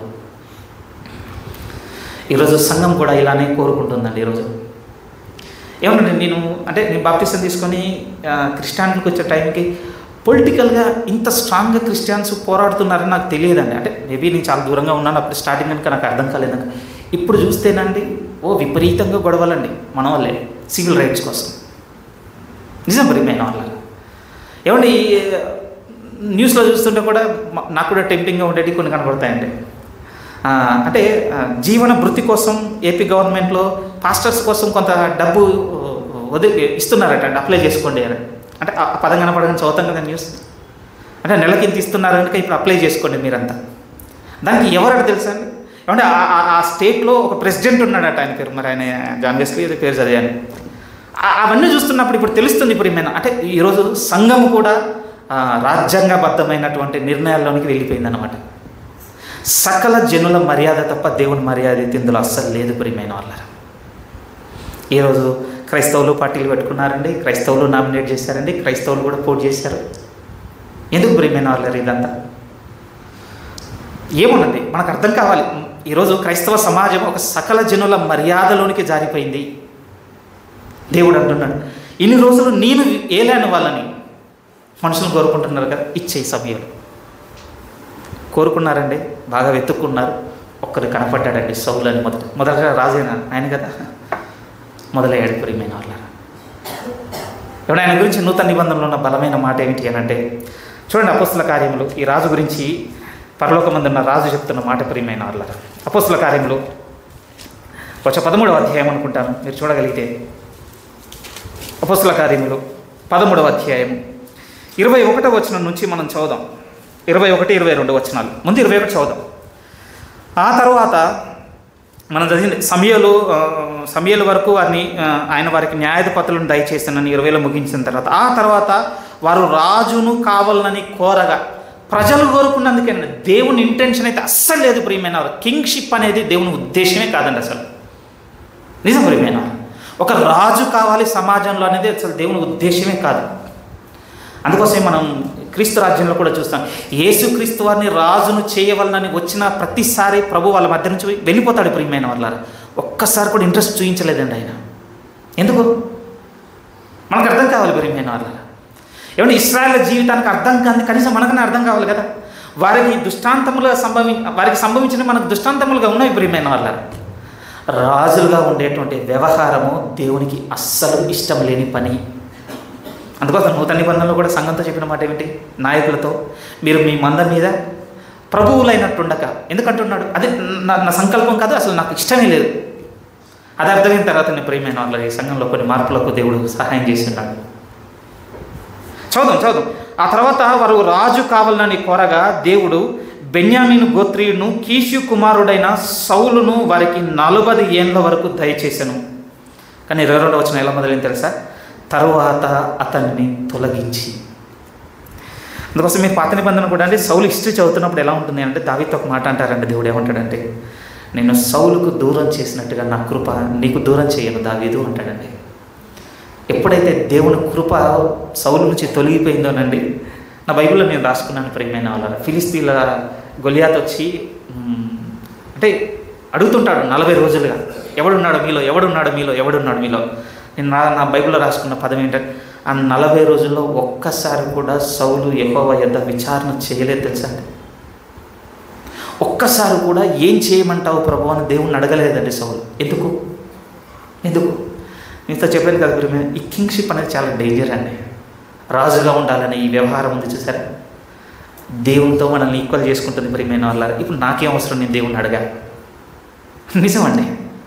ఈరోజు సంఘం కూడా ఇలానే కోరుకుంటుందండి ఈరోజు ఏమన్నా నేను అంటే నేను బాప్టిజం తీసుకొని ఆ, క్రిస్టియానిటీకి వచ్చే టైంకి పొలిటికల్గా ఇంత స్ట్రాంగ్గా క్రిస్టియన్స్ పోరాడుతున్నారని నాకు తెలియదండి అంటే మేబీ నేను చాలా దూరంగా ఉన్నాను అప్పుడు స్టార్టింగ్ కనుక నాకు అర్థం కాలేదండి ఇప్పుడు చూస్తేనండి ఓ విపరీతంగా గొడవలండి మన వాళ్ళే సివిల్ రైట్స్ కోసం నిజం ప్రియమైన వాళ్ళ ఏమండి ఈ న్యూస్లో చూస్తుంటే కూడా మ- నాకు కూడా టెంప్టింగ్గా ఉండేవి కొన్ని కనబడతాయండి ఆ, అంటే ఆ, జీవన భృతి కోసం ఏపీ గవర్నమెంట్లో పాస్టర్స్ కోసం కొంత డబ్బు వదిలి ఇస్తున్నారట అండి అప్లై చేసుకోండి అని అంటే ఆ ఆ పదం కనపడగానే చదువుతాం కదా న్యూస్ అంటే నెలకి ఇంత ఇస్తున్నారు కనుక ఇప్పుడు అప్లై చేసుకోండి మీరంతా దానికి ఎవరట తెలుసా అండి ఏమంటే ఆ- ఆ- ఆ స్టేట్లో ఒక ప్రెసిడెంట్ ఉన్నాడట ఆయన పేరు మరి ఆయన జాన్ వెస్లీ ఏదో పేరు చదివాను ఆ- అవన్నీ చూస్తున్నప్పుడు ఇప్పుడు తెలుస్తుంది ఇప్పుడు ఏమైనా అంటే ఈరోజు సంఘం కూడా ఆ, రాజ్యాంగబద్ధమైనటువంటి నిర్ణయాల్లోనికి వెళ్ళిపోయింది అనమాట సకల జనుల మర్యాద తప్ప దేవుని మర్యాద అయితే ఇందులో అస్సలు లేదు ప్రియమైన వాళ్ళ ఈరోజు క్రైస్తవులు పార్టీలు పెట్టుకున్నారండి క్రైస్తవులు నామినేట్ చేశారండి క్రైస్తవులు కూడా పోటీ చేశారు ఎందుకు ప్రియమైన వాళ్ళారు ఇదంతా ఏమున్నది మనకు అర్థం కావాలి ఈరోజు క్రైస్తవ సమాజం ఒక సకల జనుల మర్యాదలోనికి జారిపోయింది దేవుడు అంటున్నాడు ఇన్ని రోజులు నేను ఏలాను వాళ్ళని మనుషులు కోరుకుంటున్నారు కదా ఇచ్చే సమయంలో కోరుకున్నారండి బాగా వెతుక్కున్నారు ఒక్కరు కనపడ్డాడండి సౌలు అని మొదట మొదటగా రాజైన ఆయన కదా మొదలయ్యాడు ప్రియమైన వాళ్ళ ఇప్పుడు ఆయన గురించి నూతన నిబంధనలో ఉన్న బలమైన మాట ఏమిటి అని అంటే చూడండి అపోస్తుల కార్యములు ఈ రాజు గురించి పరలోకమందున్న రాజు చెప్తున్న మాట ప్రియమైన వాళ్ళ అపోస్తుల కార్యములు వచ్చే పదమూడవ అధ్యాయం అనుకుంటాను మీరు చూడగలిగితే అపోస్తుల కార్యములు పదమూడవ అధ్యాయం ఇరవై ఒకటో వచనం నుంచి మనం చదువుదాం ఇరవై ఒకటి ఇరవై రెండు వచనాలు ముందు ఇరవై ఒకటి చదువుదాం ఆ తర్వాత మనం చదివిన సమయలు సమయల వరకు వారిని ఆ, ఆయన వారికి న్యాయాధిపతులను దయచేసానని ఇరవైలో ముగించిన తర్వాత ఆ తర్వాత వారు రాజును కావాలని కోరగా ప్రజలు కోరుకున్నందుకేనండి దేవుని ఇంటెన్షన్ అయితే అస్సలు లేదు ప్రియమైన వారు కింగ్షిప్ అనేది దేవుని ఉద్దేశమే కాదండి అసలు నిజం ప్రియమైన వారు. ఒక రాజు కావాలి సమాజంలో అనేది అసలు దేవుని ఉద్దేశమే కాదు అందుకోసం మనం క్రీస్తు రాజ్యంలో కూడా చూస్తాం యేసు క్రీస్తు వారిని రాజును చేయవలనని వచ్చిన ప్రతిసారి ప్రభు వాళ్ళ మధ్య నుంచి వెళ్ళిపోతాడు ప్రియమైన వాళ్ళ ఒక్కసారి కూడా ఇంట్రెస్ట్ చూపించలేదండి ఆయన ఎందుకు మనకు అర్థం కావాలి ప్రియమైన వాళ్ళ ఏమంటే ఇస్రాయల్ జీవితానికి అర్థం కాదు కనీసం మనకనే అర్థం కావాలి కదా వారికి దుష్టాంతములుగా సంభవి వారికి సంభవించిన మనకు దుష్టాంతములుగా ఉన్నాయి ప్రియమైన వాళ్ళ రాజులుగా ఉండేటువంటి వ్యవహారము దేవునికి అస్సలు ఇష్టం లేని పని అందుకోసం నూతన నిబంధనలో కూడా సంఘంతో చెప్పిన మాట ఏమిటి నాయకులతో మీరు మీ మంద మీద ప్రభువులైనట్టుండక ఎందుకంటున్నాడు అది నా నా సంకల్పం కాదు అసలు నాకు ఇష్టమే లేదు అది అర్థమైన తర్వాత నేను ప్రియమైన వాళ్ళ ఈ సంఘంలో కొన్ని మార్పులకు దేవుడు సహాయం చేస్తున్నాడు చదుదాం చదుదాం ఆ తర్వాత వారు రాజు కావాలని కోరగా దేవుడు బెన్యామీను గోత్రీయును కీషు కుమారుడైన సౌలును వారికి నలభై ఏండ్ల వరకు దయచేశాను కానీ ఇరవై రెండవ వచ్చిన ఎలా మొదలైంది తెలుసా తరువాత అతన్ని తొలగించి అందుకోసం మీరు పాత నిబంధన కూడా అంటే సౌలు హిస్టరీ చదువుతున్నప్పుడు ఎలా ఉంటుంది అంటే దావితో ఒక మాట అంటారండి దేవుడు ఏమంటాడంటే నేను సౌలుకు దూరం చేసినట్టుగా నా కృప నీకు దూరం చేయను దావీదు అంటాడండి ఎప్పుడైతే దేవుని కృప సౌలు నుంచి తొలగిపోయిందోనండి నా బైబిల్లో నేను రాసుకున్నాను ప్రియమైన వాళ్ళ ఫిలిస్తీన్ల గొలియాత్ వచ్చి మ్, అంటే అడుగుతుంటాడు నలభై రోజులుగా ఎవడున్నాడు మీలో ఎవడున్నాడు మీలో ఎవడున్నాడు మీలో నేను నా నా బైబిల్లో రాసుకున్న పదం ఏంటంటే ఆ నలభై రోజుల్లో ఒక్కసారి కూడా సౌలు యెహోవా యొద్ద విచారణ చేయలేదు తెలుసా అండి ఒక్కసారి కూడా ఏం చేయమంటావు ప్రభు అని దేవుణ్ణి అడగలేదండి సౌలు ఎందుకు ఎందుకు మీతో చెప్పాను కదా మీరు ఈ కింగ్షిప్ అనేది చాలా డేంజర్ అండి రాజుగా ఉండాలని ఈ వ్యవహారం ఉంది చూసారా దేవునితో మనల్ని ఈక్వల్ చేసుకుంటుంది ప్రియమైన వాళ్ళ ఇప్పుడు నాకేం అవసరం నేను దేవుణ్ణి అడగా నిజమండి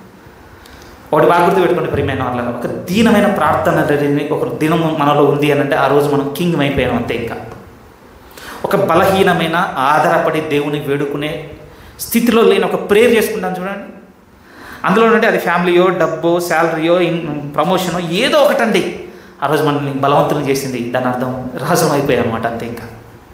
ఒకటి బాగా గుర్తు పెట్టుకోండి ప్రియమైన వాళ్ళ ఒక దీనమైన ప్రార్థన అనేది ఒక దినం మనలో ఉంది అని అంటే ఆ రోజు మనం కింగ్ అయిపోయాం అంతే ఇంకా ఒక బలహీనమైన ఆధారపడి దేవుని వేడుకునే స్థితిలో లేని ఒక ప్రేయర్ చేసుకుంటాం చూడండి అందులో అంటే అది ఫ్యామిలీయో డబ్బో శాలరీయో ప్రమోషనో ఏదో ఒకటండి ఆ రోజు మనల్ని బలవంతులు చేసింది దాని అర్థం రహస్యం అయిపోయాయి అనమాట అంతే ఇంకా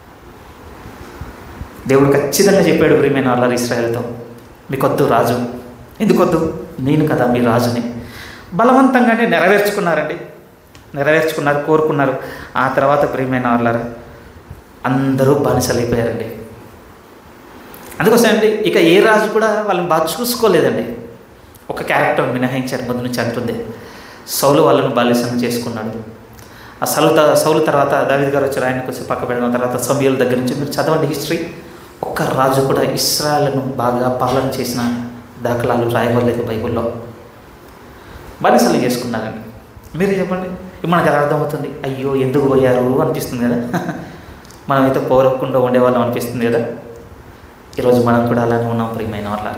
దేవుడు ఖచ్చితంగా చెప్పాడు ప్రియమైన అల్లరి ఇస్రాయల్తో మీకొద్దు రాజు ఎందుకొద్దు నేను కదా మీ రాజుని బలవంతంగానే నెరవేర్చుకున్నారండి నెరవేర్చుకున్నారు కోరుకున్నారు ఆ తర్వాత ప్రియమైన వాళ్ళారు అందరూ బానిసలైపోయారండి అందుకోసం అండి ఇక ఏ రాజు కూడా వాళ్ళని బాగా చూసుకోలేదండి ఒక క్యారెక్టర్ మినహాయించారు ముందు నుంచి అంటుంది సౌలు వాళ్ళను బాల్యసం చేసుకున్నాడు ఆ సౌలు త- సౌలు తర్వాత దావిద్ గారు వచ్చారు ఆయన కొంచెం పక్క పెట్టిన తర్వాత సమయాల దగ్గర నుంచి మీరు చదవండి హిస్టరీ ఒక్క రాజు కూడా ఇస్రాయలను బాగా పాలన చేసిన దాఖలాలు రాయబడలేదు బైబిల్లో బానిసలు చేసుకున్నారండి మీరు చెప్పండి ఇప్పుడు మనకు ఎలా అర్థమవుతుంది అయ్యో ఎందుకు పోయారు అనిపిస్తుంది కదా మనమైతే పోరకుండా ఉండేవాళ్ళం అనిపిస్తుంది కదా ఈరోజు మనం కూడా అలానే ఉన్నాం ప్రియమైన వాళ్ళ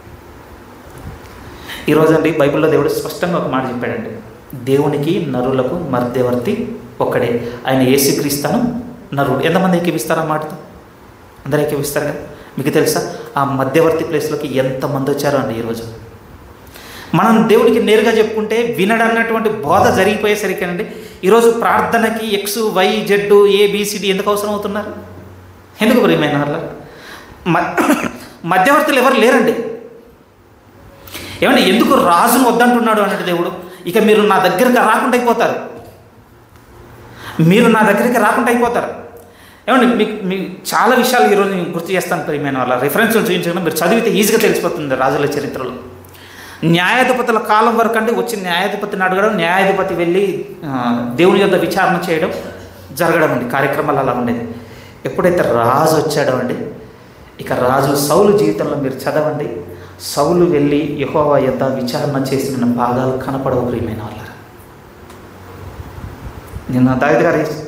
ఈరోజు అండి బైబిల్లో దేవుడు స్పష్టంగా ఒక మాట చెప్పాడండి దేవునికి నరులకు మధ్యవర్తి ఒక్కడే ఆయన ఏసుక్రీస్తాను నరుడు ఎంతమంది ఎక్కిపిస్తారు ఆ మాటతో అందరూ ఎక్కిపిస్తారు కదా మీకు తెలుసా ఆ మధ్యవర్తి ప్లేస్లోకి ఎంతమంది వచ్చారో అండి ఈరోజు మనం దేవుడికి నేరుగా చెప్పుకుంటే వినడన్నటువంటి బోధ జరిగిపోయేసరికేనండి ఈరోజు ప్రార్థనకి ఎక్స్ వై జెడ్ ఏబిసిడి ఎందుకు అవసరం అవుతున్నారు ఎందుకు ప్రియమైన వాళ్ళ మ- మధ్యవర్తులు ఎవరు లేరండి ఏమంటే ఎందుకు రాజును వద్దంటున్నాడు అన్నట్టు దేవుడు ఇక మీరు నా దగ్గరికి రాకుండా అయిపోతారు మీరు నా దగ్గరికి రాకుండా అయిపోతారు ఏమండి మీకు మీ చాలా విషయాలు ఈరోజు నేను గుర్తు చేస్తాను ప్రియమైన వాళ్ళ రిఫరెన్స్లు చూపించకుండా మీరు చదివితే ఈజీగా తెలిసిపోతుంది రాజుల చరిత్రలో న్యాయాధిపతుల కాలం వరకు అంటే వచ్చి న్యాయాధిపతిని అడగడం న్యాయాధిపతి వెళ్ళి ఆ, దేవుని యొక్క విచారణ చేయడం జరగడం అండి కార్యక్రమాలు అలా ఉండేది ఎప్పుడైతే రాజు వచ్చాడో అండి ఇక రాజు సౌలు జీవితంలో మీరు చదవండి సౌలు వెళ్ళి యహోవా యొక్క విచారణ చేసిన భాగాలు కనపడవు ప్రియమైన వాళ్ళ నిన్న దావిద్ గారి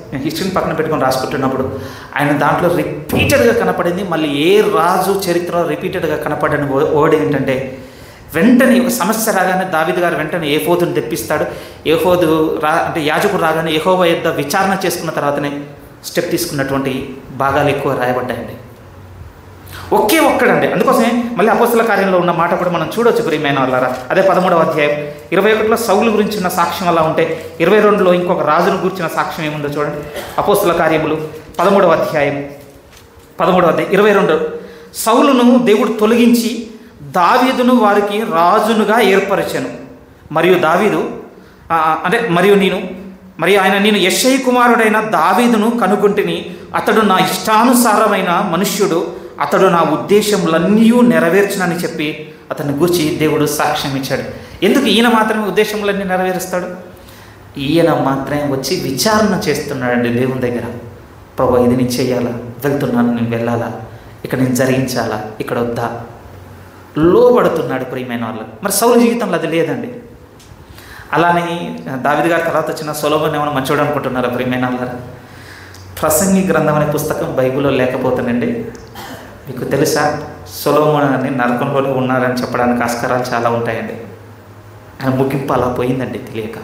నేను హిస్టరీని పక్కన పెట్టుకొని రాసుకుంటున్నప్పుడు ఆయన దాంట్లో రిపీటెడ్గా కనపడింది మళ్ళీ ఏ రాజు చరిత్రలో రిపీటెడ్గా కనపడని వర్డ్ ఏంటంటే వెంటనే ఒక సమస్య రాగానే దావిద్ గారు వెంటనే ఏహోదుని తెప్పిస్తాడు ఏహోదు రా అంటే యాజకుడు రాగానే ఏహోవ యొద్ద విచారణ చేసుకున్న తర్వాతనే స్టెప్ తీసుకున్నటువంటి భాగాలు ఎక్కువ రాయబడ్డాయండి ఒకే ఒక్కడండి అందుకోసమే మళ్ళీ అపోస్తుల కార్యంలో ఉన్న మాట కూడా మనం చూడొచ్చు ప్రియమైన వాళ్ళారా అదే పదమూడవ అధ్యాయం ఇరవై ఒకటిలో సౌలు గురించి ఉన్న సాక్ష్యం అలా ఉంటే ఇరవై రెండులో ఇంకొక రాజును గురించిన సాక్ష్యం ఏముందో చూడండి అపోస్తుల కార్యములు పదమూడవ అధ్యాయం పదమూడవ అధ్యాయం ఇరవై రెండు సౌలును దేవుడు తొలగించి దావీదును వారికి రాజునుగా ఏర్పరిచాను మరియు దావీదు ఆ, అంటే మరియు నేను మరియు ఆయన నేను యశ్ఐ కుమారుడైన దావీదును కనుగొంటిని అతడు నా ఇష్టానుసారమైన మనుష్యుడు అతడు నా ఉద్దేశములన్నీ నెరవేర్చునని చెప్పి అతన్ని గూర్చి దేవుడు సాక్ష్యం ఇచ్చాడు ఎందుకు ఈయన మాత్రమే ఉద్దేశములన్నీ నెరవేరుస్తాడు ఈయన మాత్రమే వచ్చి విచారణ చేస్తున్నాడండి దేవుని దగ్గర ప్రభు ఇది నేను చెయ్యాలా వెళ్తున్నాను నేను వెళ్ళాలా ఇక్కడ నేను జరిగించాలా ఇక్కడ వద్దా లోబడుతున్నాడు ప్రియమైన వాళ్ళు మరి సౌలు జీవితంలో అది లేదండి అలానే దావిది గారి తర్వాత వచ్చిన సొలోమన్ ఏమైనా మంచోడు అనుకుంటున్నారా ప్రియమైన వాళ్ళారా ప్రసంగి గ్రంథం అనే పుస్తకం బైబిల్లో లేకపోతానండి మీకు తెలుసా సొలోమన్ అని నరకంలోనే ఉన్నారని చెప్పడానికి ఆస్కారాలు చాలా ఉంటాయండి ఆయన ముగింపు అలా పోయిందండి తెలియక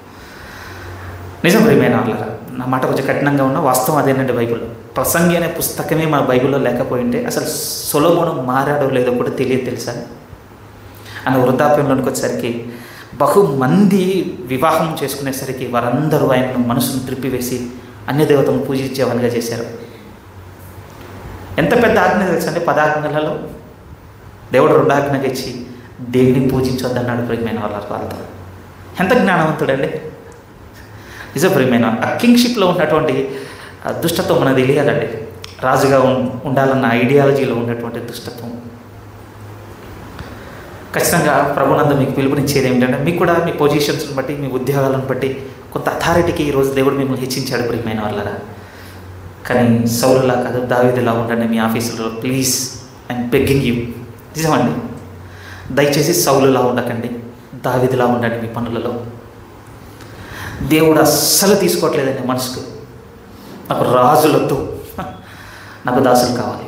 నిజం ప్రియమైన వాళ్ళరా నా మాట కొంచెం కఠినంగా ఉన్న వాస్తవం అదేనండి బైబిల్ ప్రసంగి అనే పుస్తకమే మన బైబిల్లో లేకపోయింటే అసలు సొలోమోను మారాడో లేదో కూడా తెలియదు తెలుసా ఆయన వృద్ధాప్యంలోనికి వచ్చేసరికి బహుమంది వివాహం చేసుకునేసరికి వారందరూ ఆయనను మనసును త్రిప్పివేసి అన్య దేవతను పూజించేవానిగా చేశారు ఎంత పెద్ద ఆజ్ఞ తెలుసండి పదాజ్ఞలలో దేవుడు రెండు ఆజ్ఞగా ఇచ్చి దేవుడిని పూజించొద్దన్నాడు ప్రియమైన వాళ్ళ వాళ్ళతో ఎంత జ్ఞానవంతుడండి నిజ ప్రియమైన ఆ కింగ్షిప్లో ఉన్నటువంటి ఆ దుష్టత్వం మనకు తెలియాలండి రాజుగా ఉం- ఉండాలన్న ఐడియాలజీలో ఉన్నటువంటి దుష్టత్వం ఖచ్చితంగా ప్రభునందు మీకు పిలుపునిచ్చేది ఏమిటంటే మీకు కూడా మీ పొజిషన్స్ని బట్టి మీ ఉద్యోగాలను బట్టి కొంత అథారిటీకి ఈరోజు దేవుడు మిమ్మల్ని హెచ్చించాడు ప్రియమైన వాళ్ళరా కానీ సౌలులా కాదు దావీదులా ఉండండి మీ ఆఫీసులో ప్లీజ్ ఐఎమ్ బెగ్గింగ్ యూ నిజమండి దయచేసి సౌలులా ఉండకండి దావీదులా ఉండండి మీ పనులలో దేవుడు అస్సలు తీసుకోవట్లేదండి మనసుకు నాకు రాజులతో నాకు దాసులు కావాలి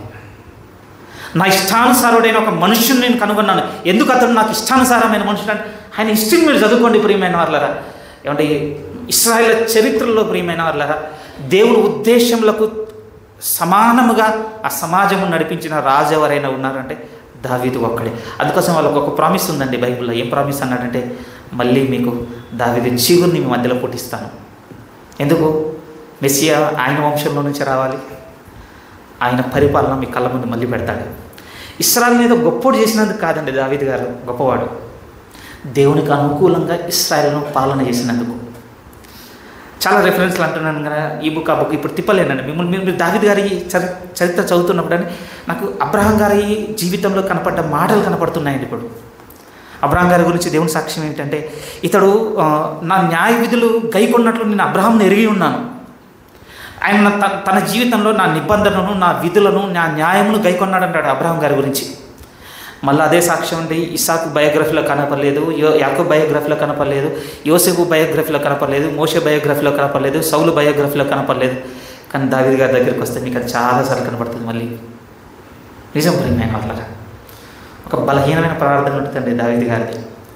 నా ఇష్టానుసారుడైన ఒక మనుషుని నేను కనుగొన్నాను ఎందుకు అతడు నాకు ఇష్టానుసారమైన మనుషుడు అంటే ఆయన హిస్టరీ మీరు చదువుకోండి ప్రియమైన వాళ్ళరా ఏమంటే ఇస్రాయేల్ చరిత్రలో ప్రియమైన వాళ్ళరా దేవుడు ఉద్దేశములకు సమానముగా ఆ సమాజము నడిపించిన రాజు ఎవరైనా ఉన్నారంటే దావీదు ఒక్కడే అందుకోసం వాళ్ళకు ఒక ప్రామిస్ ఉందండి బైబిల్లో ఏం ప్రామిస్ అన్నాడంటే మళ్ళీ మీకు దావీదు చీగురిని మీ మధ్యలో పుట్టిస్తాను ఎందుకు మెస్సియా ఆయన వంశంలో నుంచి రావాలి ఆయన పరిపాలన మీ కళ్ళ ముందు మళ్ళీ పెడతాడు ఇస్రాయల్ మీద గొప్పోడు చేసినందుకు కాదండి దావీద్ గారు గొప్పవాడు దేవునికి అనుకూలంగా ఇస్రాయల్ను పాలన చేసినందుకు చాలా రెఫరెన్స్లు అంటున్నాను కదా ఈ బుక్ ఆ బుక్ ఇప్పుడు తిప్పలేనండి మిమ్మల్ని మీరు దావిద్ గారి చరి చరిత్ర చదువుతున్నప్పుడు అని నాకు అబ్రహం గారి జీవితంలో కనపడ్డ మాటలు కనపడుతున్నాయండి ఇప్పుడు అబ్రహం గారి గురించి దేవుని సాక్ష్యం ఏంటంటే ఇతడు ఆ, నా న్యాయ విధులు గైకొన్నట్లు నేను అబ్రహాంని ఎరిగి ఉన్నాను ఆయన నా- త- తన జీవితంలో నా నిబంధనను నా విధులను నా న్యాయమును గైకొన్నాడంటాడు అబ్రహం గారి గురించి మళ్ళీ అదే సాక్ష్యం అండి ఇసాకు బయోగ్రఫీలో కనపడలేదు యో యాకబ్ బయోగ్రఫీలో కనపడలేదు యోసేపు బయోగ్రఫీలో కనపడలేదు మోషే బయోగ్రఫీలో కనపడలేదు సౌలు బయోగ్రఫీలో కనపడలేదు కానీ దావిద్ గారి దగ్గరికి వస్తే మీకు అది చాలాసార్లు కనపడుతుంది మళ్ళీ నిజం ప్రియమైన వాళ్ళ ఒక బలహీనమైన ప్రార్థన ఉంటుందండి దావిద్ గారిది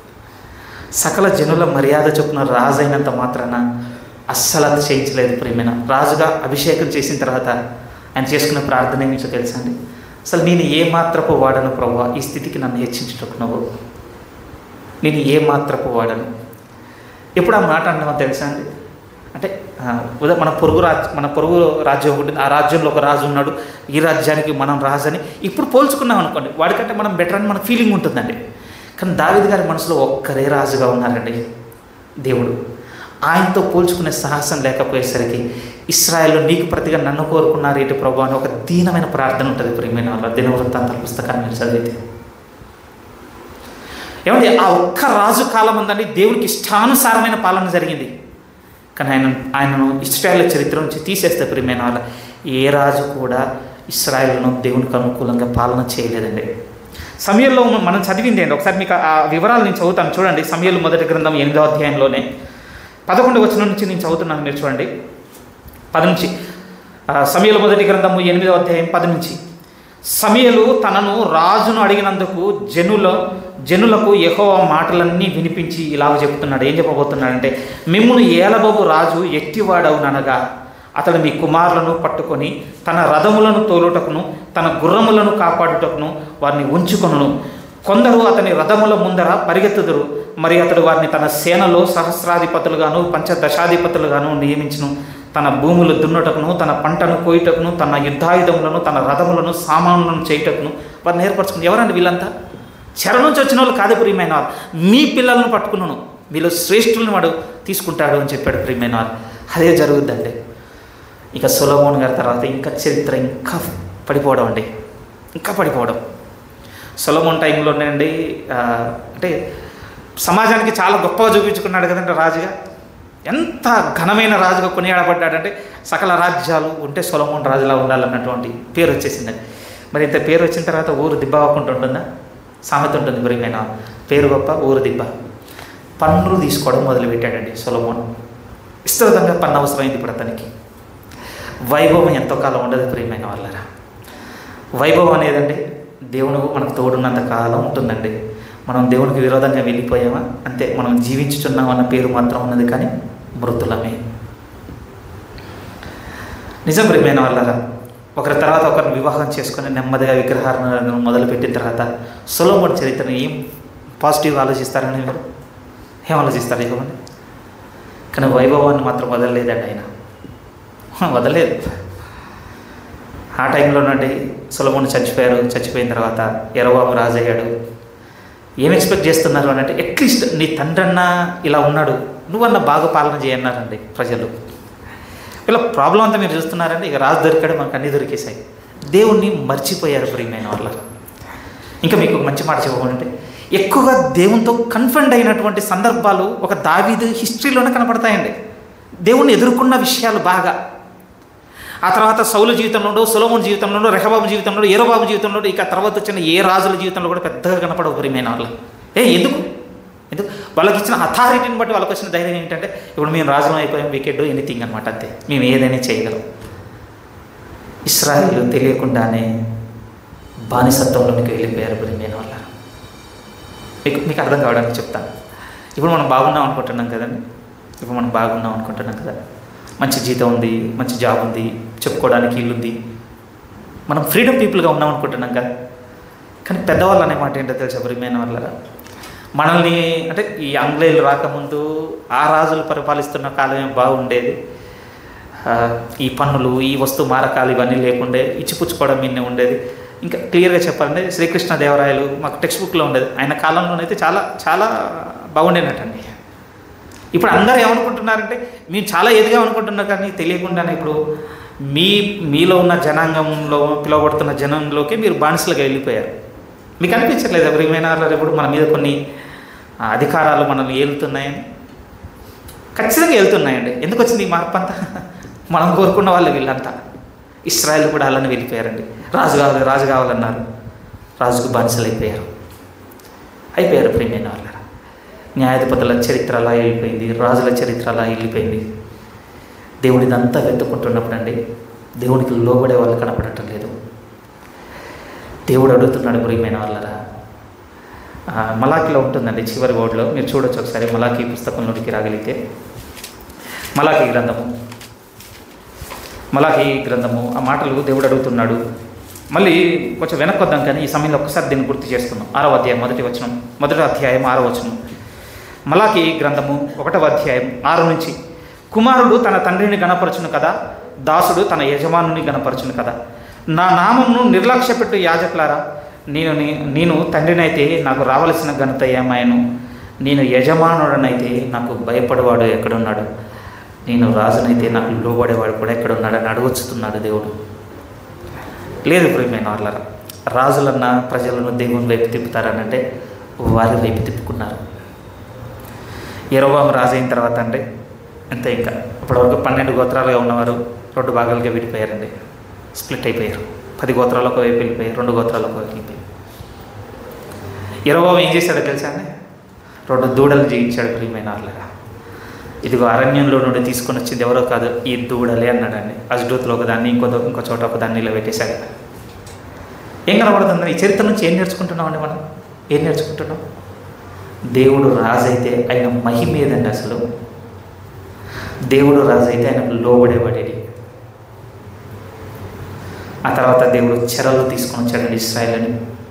సకల జనుల మర్యాద చొప్పున రాజు అయినంత మాత్రాన అస్సలు అది చేయించలేదు ప్రియమైన రాజుగా అభిషేకం చేసిన తర్వాత ఆయన చేసుకున్న ప్రార్థన ఏమిటో తెలుసా అండి అసలు నేను ఏ మాత్రపు వాడను ప్రభు ఈ స్థితికి నన్ను హెచ్చించుటకు నువ్వు నేను ఏ మాత్రపు వాడను ఎప్పుడు ఆ మాట అన్నామో తెలుసా అండి అంటే ఆ, ఉదా మన పొరుగు రాజ్య మన పొరుగు రాజ్యం ఒకటి ఆ రాజ్యంలో ఒక రాజు ఉన్నాడు ఈ రాజ్యానికి మనం రాజు అని ఇప్పుడు పోల్చుకున్నాం అనుకోండి వాడికంటే మనం బెటర్ అని మన ఫీలింగ్ ఉంటుందండి కానీ దావిది గారి మనసులో ఒక్కరే రాజుగా ఉన్నారండి దేవుడు ఆయనతో పోల్చుకునే సాహసం లేకపోయేసరికి ఇస్రాయల్ నీకు ప్రతిగా నన్ను కోరుకున్నారు ఏంటి ప్రభు అని ఒక దీనమైన ప్రార్థన ఉంటుంది ప్రియమైన వాళ్ళ దినవృత్తాంతాల పుస్తకాన్ని మీరు చదివితే ఏమండి ఆ ఒక్క రాజు కాలం ఉందండి దేవునికి ఇష్టానుసారమైన పాలన జరిగింది కానీ ఆయన ఆయనను ఇస్రాయల్ చరిత్ర నుంచి తీసేస్తే ప్రియమైన వాళ్ళ ఏ రాజు కూడా ఇస్రాయల్ను దేవునికి అనుకూలంగా పాలన చేయలేదండి సమయంలో మనం చదివింది ఏంటి ఒకసారి మీకు ఆ వివరాలు నేను చదువుతాను చూడండి సమయంలో మొదటి గ్రంథం ఎనిమిదో అధ్యాయంలోనే పదకొండు వచనం నుంచి నేను చదువుతున్నాను మీరు చూడండి పది నుంచి ఆ, సమయలు మొదటి గ్రంథము ఎనిమిదవ అధ్యాయం పది నుంచి సమయలు తనను రాజును అడిగినందుకు జనుల జనులకు యెహోవ మాటలన్నీ వినిపించి ఇలాగ చెప్తున్నాడు ఏం చెప్పబోతున్నాడంటే మిమ్మును ఏలబోబు రాజు ఎట్టివాడవుననగా అతడు మీ కుమారులను పట్టుకొని తన రథములను తోలుటకును తన గుర్రములను కాపాడుటకును వారిని ఉంచుకొనును కొందరు అతని రథముల ముందర పరిగెత్తుదురు మరి అతడు వారిని తన సేనలో సహస్రాధిపతులుగాను పంచదశాధిపతులుగాను నియమించును తన భూములు దున్నుటకును తన పంటను కోయుటకును తన యుద్ధాయుధములను తన రథములను సామానులను చేయుటకును వారిని ఏర్పరచుకుని ఎవరండి వీళ్ళంతా చెర నుంచి వచ్చిన వాళ్ళు కాదు ప్రియమైన వారు మీ పిల్లలను పట్టుకున్నాను మీలో శ్రేష్ఠులను వాడు తీసుకుంటాడు అని చెప్పాడు ప్రియమైన వారు అదే జరుగుద్దండి ఇక సులభోన్ గారి తర్వాత ఇంకా చరిత్ర ఇంకా పడిపోవడం అండి ఇంకా పడిపోవడం సొలమోన్ టైంలోనే అండి ఆ, అంటే సమాజానికి చాలా గొప్పగా చూపించుకున్నాడు కదండి రాజుగా ఎంత ఘనమైన రాజుగా కొనియాడబడ్డాడంటే సకల రాజ్యాలు ఉంటే సొలమోన్ రాజులా ఉండాలన్నటువంటి పేరు వచ్చేసిందండి మరి ఇంత పేరు వచ్చిన తర్వాత ఊరు దిబ్బ అవ్వకుండా ఉంటుందా సామెత ఉంటుంది గురిమైన పేరు గొప్ప ఊరు దిబ్బ పన్నులు తీసుకోవడం మొదలుపెట్టాడండి సొలమోన్ విస్తృతంగా పన్ను అవసరమైంది ఇప్పుడు అతనికి వైభవం ఎంతో కాలం ఉండదు ప్రియమైన వాళ్ళరా వైభవం అనేదండి దేవుడు మనకు తోడున్నంత కాలం ఉంటుందండి మనం దేవునికి విరోధంగా వెళ్ళిపోయామా అంతే మనం జీవించుచున్నాం అన్న పేరు మాత్రం ఉన్నది కానీ మృతులమే నిజం ప్రియమైన వాళ్ళరా ఒకరి తర్వాత ఒకరిని వివాహం చేసుకొని నెమ్మదిగా విగ్రహాలను మొదలుపెట్టిన తర్వాత సొలోమోన్ చరిత్రను ఏం పాజిటివ్ ఆలోచిస్తారని మీరు ఏం ఆలోచిస్తారు ఇవ్వమని కానీ వైభవాన్ని మాత్రం వదలలేదండి ఆయన వదలేదు ఆ టైంలో నుండి సులభముని చచ్చిపోయారు చచ్చిపోయిన తర్వాత ఎరవాము రాజు అయ్యాడు ఏం ఎక్స్పెక్ట్ చేస్తున్నారు అని అంటే అట్లీస్ట్ నీ తండ్రి అన్న ఇలా ఉన్నాడు నువ్వన్న బాగా పాలన చేయన్నారండి ప్రజలు ఇలా ప్రాబ్లం అంతా మీరు చూస్తున్నారండి ఇక రాజు దొరికాడు మనకు అన్నీ దొరికేశాయి దేవుణ్ణి మర్చిపోయారు ప్రియమైన వాళ్ళ ఇంకా మీకు ఒక మంచి మాట చెప్పమంటే ఎక్కువగా దేవునితో కన్ఫండ్ అయినటువంటి సందర్భాలు ఒక దావీదు హిస్టరీలోనే కనపడతాయండి దేవుణ్ణి ఎదుర్కొన్న విషయాలు బాగా ఆ తర్వాత సౌలు జీవితంలో సులభం జీవితంలో రెహబాబు జీవితంలో ఏరోబాబు జీవితంలో ఇక తర్వాత వచ్చిన ఏ రాజుల జీవితంలో కూడా పెద్దగా కనపడవు ప్రియమైన వాళ్ళు ఏ ఎందుకు ఎందుకు వాళ్ళకి ఇచ్చిన అథారిటీని బట్టి వాళ్ళకి వచ్చిన ధైర్యం ఏంటంటే ఇప్పుడు మేము రాజులం అయిపోయాం వికెట్ ఎనీథింగ్ అనమాట అంతే మేము ఏదైనా చేయగలం ఇస్రాయిల్ తెలియకుండానే బానిసత్వంలోనికి వెళ్ళిపోయారు ప్రియమైన వాళ్ళ మీకు మీకు అర్థం కావడానికి చెప్తాను ఇప్పుడు మనం బాగున్నాం అనుకుంటున్నాం కదండి ఇప్పుడు మనం బాగున్నాం అనుకుంటున్నాం కదా మంచి జీతం ఉంది మంచి జాబ్ ఉంది చెప్పుకోవడానికి ఇల్లు ఉంది మనం ఫ్రీడమ్ పీపుల్గా ఉన్నాం అనుకుంటున్నాం కదా కానీ పెద్దవాళ్ళు అనే మాట ఏంటో తెలుసా ప్రియమైన వాళ్ళరా మనల్ని అంటే ఈ ఆంగ్లేయులు రాకముందు ఆ రాజులు పరిపాలిస్తున్న కాలమే బాగుండేది ఆ, ఈ పన్నులు ఈ వస్తు మారకాలు ఇవన్నీ లేకుండే ఇచ్చిపుచ్చుకోవడం ఇన్ని ఉండేది ఇంకా క్లియర్గా చెప్పాలంటే శ్రీకృష్ణ దేవరాయలు మాకు టెక్స్ట్ బుక్లో ఉండేది ఆయన కాలంలోనైతే చాలా చాలా బాగుండేనటండి ఇప్పుడు అందరూ ఏమనుకుంటున్నారంటే మేము చాలా ఎదిగా అనుకుంటున్నారు కానీ తెలియకుండానే ఇప్పుడు మీ మీలో ఉన్న జనాంగంలో పిలువబడుతున్న జనంలోకి మీరు బానిసలుగా వెళ్ళిపోయారు మీకు అనిపించట్లేదు ఎవరిమైనా ఇప్పుడు మన మీద కొన్ని ఆ, అధికారాలు మనల్ని ఏలుతున్నాయని ఖచ్చితంగా వెళ్తున్నాయండి ఎందుకు వచ్చింది ఈ మార్పు అంతా మనం కోరుకున్న వాళ్ళు వీళ్ళంతా ఇస్రాయల్ కూడా అలానే వెళ్ళిపోయారండి రాజు కావాలి రాజు కావాలన్నారు రాజుకు బానిసలు అయిపోయారు అయిపోయారు ప్రేమైన వాళ్ళ న్యాయాధిపతుల చరిత్ర అలా వెళ్ళిపోయింది రాజుల చరిత్ర అలా వెళ్ళిపోయింది దేవుడిదంతా వెతుక్కుంటున్నప్పుడు అండి దేవునికి లోబడే వాళ్ళు కనపడటం లేదు దేవుడు అడుగుతున్నాడు ప్రియమైన వాళ్ళరా ఆ, మలాకిలో ఉంటుందండి చివరి బోర్డులో మీరు చూడొచ్చు ఒకసారి మలాకి పుస్తకంలోనికి రాగలిగితే మలాకి గ్రంథము మలాకి గ్రంథము ఆ మాటలు దేవుడు అడుగుతున్నాడు మళ్ళీ కొంచెం వెనక్కి వద్దాం కానీ ఈ సమయంలో ఒక్కసారి దీన్ని గుర్తు చేస్తున్నాం ఆరవ అధ్యాయం మొదటి వచనం మొదటి అధ్యాయం ఆరవ వచనం మలాకి గ్రంథము ఒకటవ అధ్యాయం ఆరు నుంచి కుమారుడు తన తండ్రిని గణపరచును కదా దాసుడు తన యజమానుని గణపరచును కదా నా నామమును నిర్లక్ష్యపెట్టు యాజకులారా నేను నీ- నేను తండ్రినైతే నాకు రావలసిన ఘనత ఏమాయను నేను యజమానుడనైతే నాకు భయపడేవాడు ఎక్కడున్నాడు నేను రాజునైతే నాకు లోబడేవాడు కూడా ఎక్కడున్నాడు అని అడగొచ్చుతున్నాడు దేవుడు లేదు ప్రియమైన వాళ్ళరా రాజులన్న ప్రజలను దేవుని వైపు తిప్పుతారనంటే వారి వైపు తిప్పుకున్నారు ఇరవై రాజు అయిన తర్వాత అండి అంతే ఇంకా ఇప్పటివరకు పన్నెండు గోత్రాలుగా ఉన్నవారు రెండు భాగాలుగా విడిపోయారండి స్ప్లిట్ అయిపోయారు పది గోత్రాలు ఒక వైపు వెళ్ళిపోయారు రెండు గోత్రాలు ఒక వైపు వెళ్ళిపోయారు ఇరవై ఏం చేశాడో తెలుసా అండి రెండు దూడలు జయించాడు ప్రియమైన వాళ్ళగా ఇదిగో అరణ్యంలో నుండి తీసుకొని వచ్చింది ఎవరో కాదు ఈ దూడలే అన్నాడండి అజ్డూత్లో ఒక దాన్ని ఇంకో ఇంకో చోట ఒక దాన్ని ఇలా పెట్టేశాడు ఏం కనబడుతుంది ఈ చరిత్ర నుంచి ఏం నేర్చుకుంటున్నాం అండి మనం ఏం నేర్చుకుంటున్నాం దేవుడు రాజు అయితే ఆయన మహిమ ఏదండి అసలు దేవుడు రాజు అయితే ఆయనకు లోబడేవాడేది ఆ తర్వాత దేవుడు చెరలు తీసుకొని వచ్చాడండి ఇస్రాయలని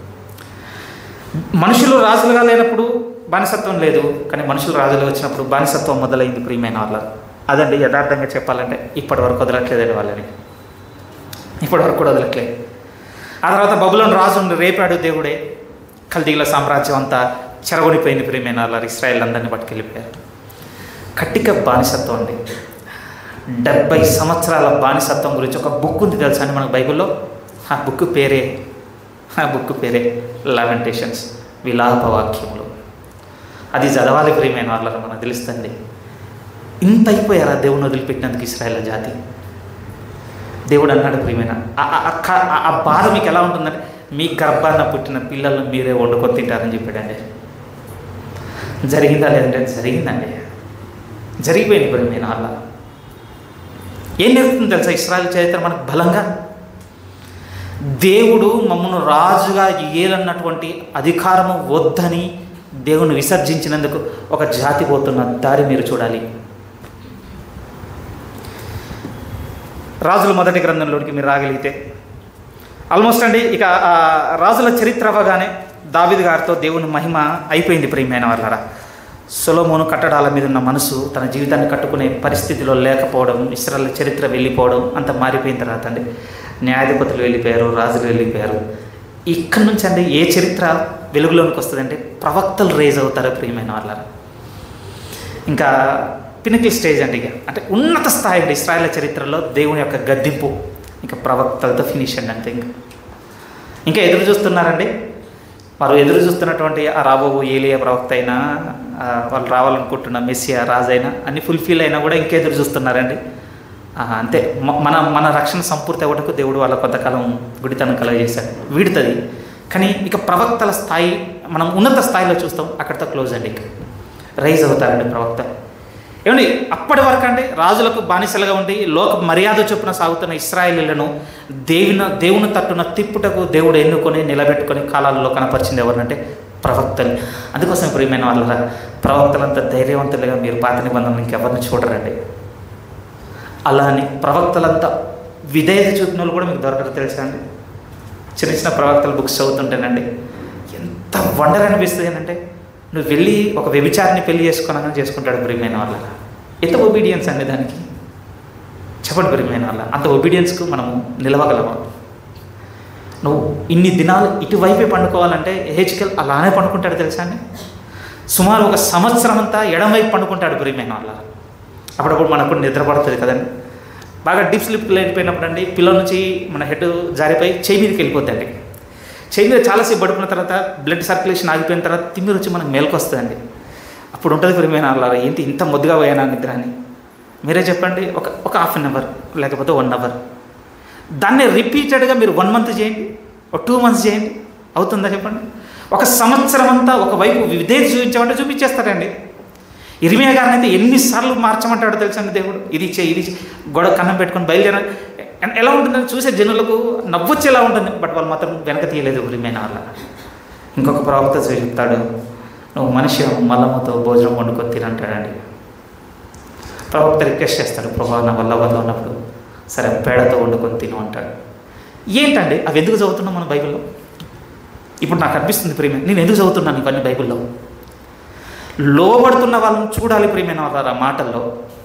మనుషులు రాజులుగా లేనప్పుడు బానిసత్వం లేదు కానీ మనుషులు రాజులు వచ్చినప్పుడు బానిసత్వం మొదలైంది ప్రియమైన వాళ్ళ అదండి యథార్థంగా చెప్పాలంటే ఇప్పటి వరకు వదలట్లేదండి వాళ్ళని ఇప్పటి వరకు కూడా వదలట్లేదు ఆ తర్వాత బబులోని రాజు ఉండి రేపాడు దేవుడే కల్దీల సామ్రాజ్యం అంతా చెరగొనిపోయింది ప్రియమైన వాళ్ళ ఇస్రాయల్ అందరినీ పట్టుకెళ్ళిపోయారు కట్టిక బానిసత్వం అండి డెబ్బై సంవత్సరాల బానిసత్వం గురించి ఒక బుక్ ఉంది తెలుసా అండి మనకు బైబిల్లో ఆ బుక్ పేరే ఆ బుక్ పేరే లామెంటేషన్స్ విలాప వాక్యములు అది చదవాలి ప్రియమైన వాళ్ళని మనకు తెలుస్తుంది ఇంత అయిపోయారా దేవుని వదిలిపెట్టినందుకు ఇస్రాయల్ జాతి దేవుడు అన్నాడు ప్రియమైన ఆ- ఆ- ఆ క- ఆ- ఆ బాధ మీకు ఎలా ఉంటుందంటే మీ గర్భాన్న పుట్టిన పిల్లలను మీరే వండుకొని తింటారని చెప్పాడండి జరిగిందా లేదంటే జరిగిందండి జరిగిపోయింది ప్రియమైన వాళ్ళ ఏం నేర్పుతుంది తెలుసా ఇస్రాయల్ చరిత్ర మనకు బలంగా దేవుడు మమ్మల్ని రాజుగా ఏలన్నటువంటి అధికారము వద్దని దేవుని విసర్జించినందుకు ఒక జాతి పోతున్న దారి మీరు చూడాలి రాజుల మొదటి గ్రంథంలోనికి మీరు రాగలిగితే ఆల్మోస్ట్ అండి ఇక ఆ రాజుల చరిత్ర అవ్వగానే దావిద్ గారితో దేవుని మహిమ అయిపోయింది ప్రియమైన వాళ్ళరా సొలోమోను కట్టడాల మీద ఉన్న మనసు తన జీవితాన్ని కట్టుకునే పరిస్థితిలో లేకపోవడం ఇస్రాయల్ చరిత్ర వెళ్ళిపోవడం అంత మారిపోయిన తర్వాత అండి న్యాయాధిపతులు వెళ్ళిపోయారు రాజులు వెళ్ళిపోయారు ఇక్కడి నుంచి అండి ఏ చరిత్ర వెలుగులోనికి వస్తుందంటే ప్రవక్తలు రేజ్ అవుతారు ప్రియమైన వాళ్ళరా ఇంకా పినకిల్ స్టేజ్ అండి ఇక అంటే ఉన్నత స్థాయి అండి ఇస్రాయల్ చరిత్రలో దేవుని యొక్క గద్దింపు ఇంకా ప్రవక్తలతో ఫినిష్ అండి అంతే ఇంకా ఇంకా ఎదురు చూస్తున్నారండి వారు ఎదురు చూస్తున్నటువంటి ఆ రాబోవు ఏలియా ప్రవక్త అయినా ఆ, వాళ్ళు రావాలనుకుంటున్న మెస్సియా రాజైనా అన్ని ఫుల్ఫిల్ అయినా కూడా ఇంకా ఎదురు చూస్తున్నారండి ఆ, అంతే మ- మన మన రక్షణ సంపూర్తి అవ్వటకు దేవుడు వాళ్ళ కొంతకాలం గుడితనం కలగజేశాడు వీడుతుంది కానీ ఇక ప్రవక్తల స్థాయి మనం ఉన్నత స్థాయిలో చూస్తాం అక్కడితో క్లోజ్ అండి ఇక రైజ్ అవుతారండి ప్రవక్త ఏమండి అప్పటి వరకు అంటే రాజులకు బానిసలుగా ఉండి లోక మర్యాద చొప్పున సాగుతున్న ఇస్రాయేలీలను దేవుని దేవుని తట్టున తిప్పుటకు దేవుడు ఎన్నుకొని నిలబెట్టుకొని కాలాలలో కనపరిచింది ఎవరినంటే ప్రవక్తలు అందుకోసం ప్రియమైన వాళ్ళ ప్రవక్తలంత ధైర్యవంతులుగా మీరు పాత నిబంధనలు ఇంకెవరిని చూడరండి అలా అని ప్రవక్తలంతా విధేయత చూపిన వాళ్ళు కూడా మీకు దొరకరు తెలుసా అండి చిన్న చిన్న ప్రవక్తల బుక్స్ చదువుతుంటేనండి ఎంత వండర్ అనిపిస్తుంది అంటే నువ్వు వెళ్ళి ఒక వ్యభిచారిని పెళ్లి చేసుకున్నాగా చేసుకుంటాడు ప్రియమైన వాళ్ళ ఎంత ఒబీడియన్స్ అండి దానికి చెప్పండి ప్రియమైన వాళ్ళ అంత ఒబీడియన్స్కు మనము నిలవగలమా నువ్వు ఇన్ని దినాలు ఇటువైపే పండుకోవాలంటే హెచ్కెల్ అలానే పండుకుంటాడు తెలుసా అండి సుమారు ఒక సంవత్సరం అంతా ఎడమవైపు పండుకుంటాడు ప్రియమైన వాళ్ళ అప్పుడప్పుడు మనకు నిద్ర పడుతుంది కదండి బాగా డీప్ స్లిప్ లేకపోయినప్పుడు అండి పిల్ల నుంచి మన హెడ్ జారిపోయి చేయి మీదకి వెళ్ళిపోద్దండి చేయి మీద చాలాసేపు పడుకున్న తర్వాత బ్లడ్ సర్క్యులేషన్ ఆగిపోయిన తర్వాత తిమ్మిరి వచ్చి మనకు మేలుకు వస్తుందండి అప్పుడు ఉంటుంది ప్రియమైన వాళ్ళ ఏంటి ఇంత ముద్దుగా పోయానా నిద్ర అని మీరే చెప్పండి ఒక ఒక హాఫ్ అన్ అవర్ లేకపోతే వన్ అవర్ దాన్ని రిపీటెడ్గా మీరు వన్ మంత్ చేయండి ఒక టూ మంత్స్ చేయండి అవుతుందా చెప్పండి ఒక సంవత్సరం అంతా ఒకవైపు విధేయత చూపించామంటే చూపించేస్తారండి ఇరిమియా గారిని అయితే ఎన్నిసార్లు మార్చమంటాడో తెలుసండి దేవుడు ఇది చే ఇది చెయ్. గొడవ కన్నం పెట్టుకొని బయలుదేర ఎ- ఎలా ఉంటుందని చూసే జనులకు నవ్వొచ్చేలా ఉంటుంది బట్ వాళ్ళు మాత్రం వెనక తీయలేదు ఇరిమియా వాళ్ళ ఇంకొక ప్రవక్త చూసి చెప్తాడు నువ్వు మనిషి మలముతో భోజనం వండుకొని తినంటాడండి ప్రవక్త రిక్వెస్ట్ చేస్తాడు ప్రభా నా వల్ల వల్ల ఉన్నప్పుడు సరే పేడతో వండుకొని తిను అంటాడు ఏంటండి అవి ఎందుకు చదువుతున్నాం మన బైబిల్లో ఇప్పుడు నాకు అనిపిస్తుంది ప్రేమ నేను ఎందుకు చదువుతున్నాను ఇవన్నీ బైబిల్లో లోబడుతున్న వాళ్ళని చూడాలి ప్రియమైన వాళ్ళ ఆ మాటల్లో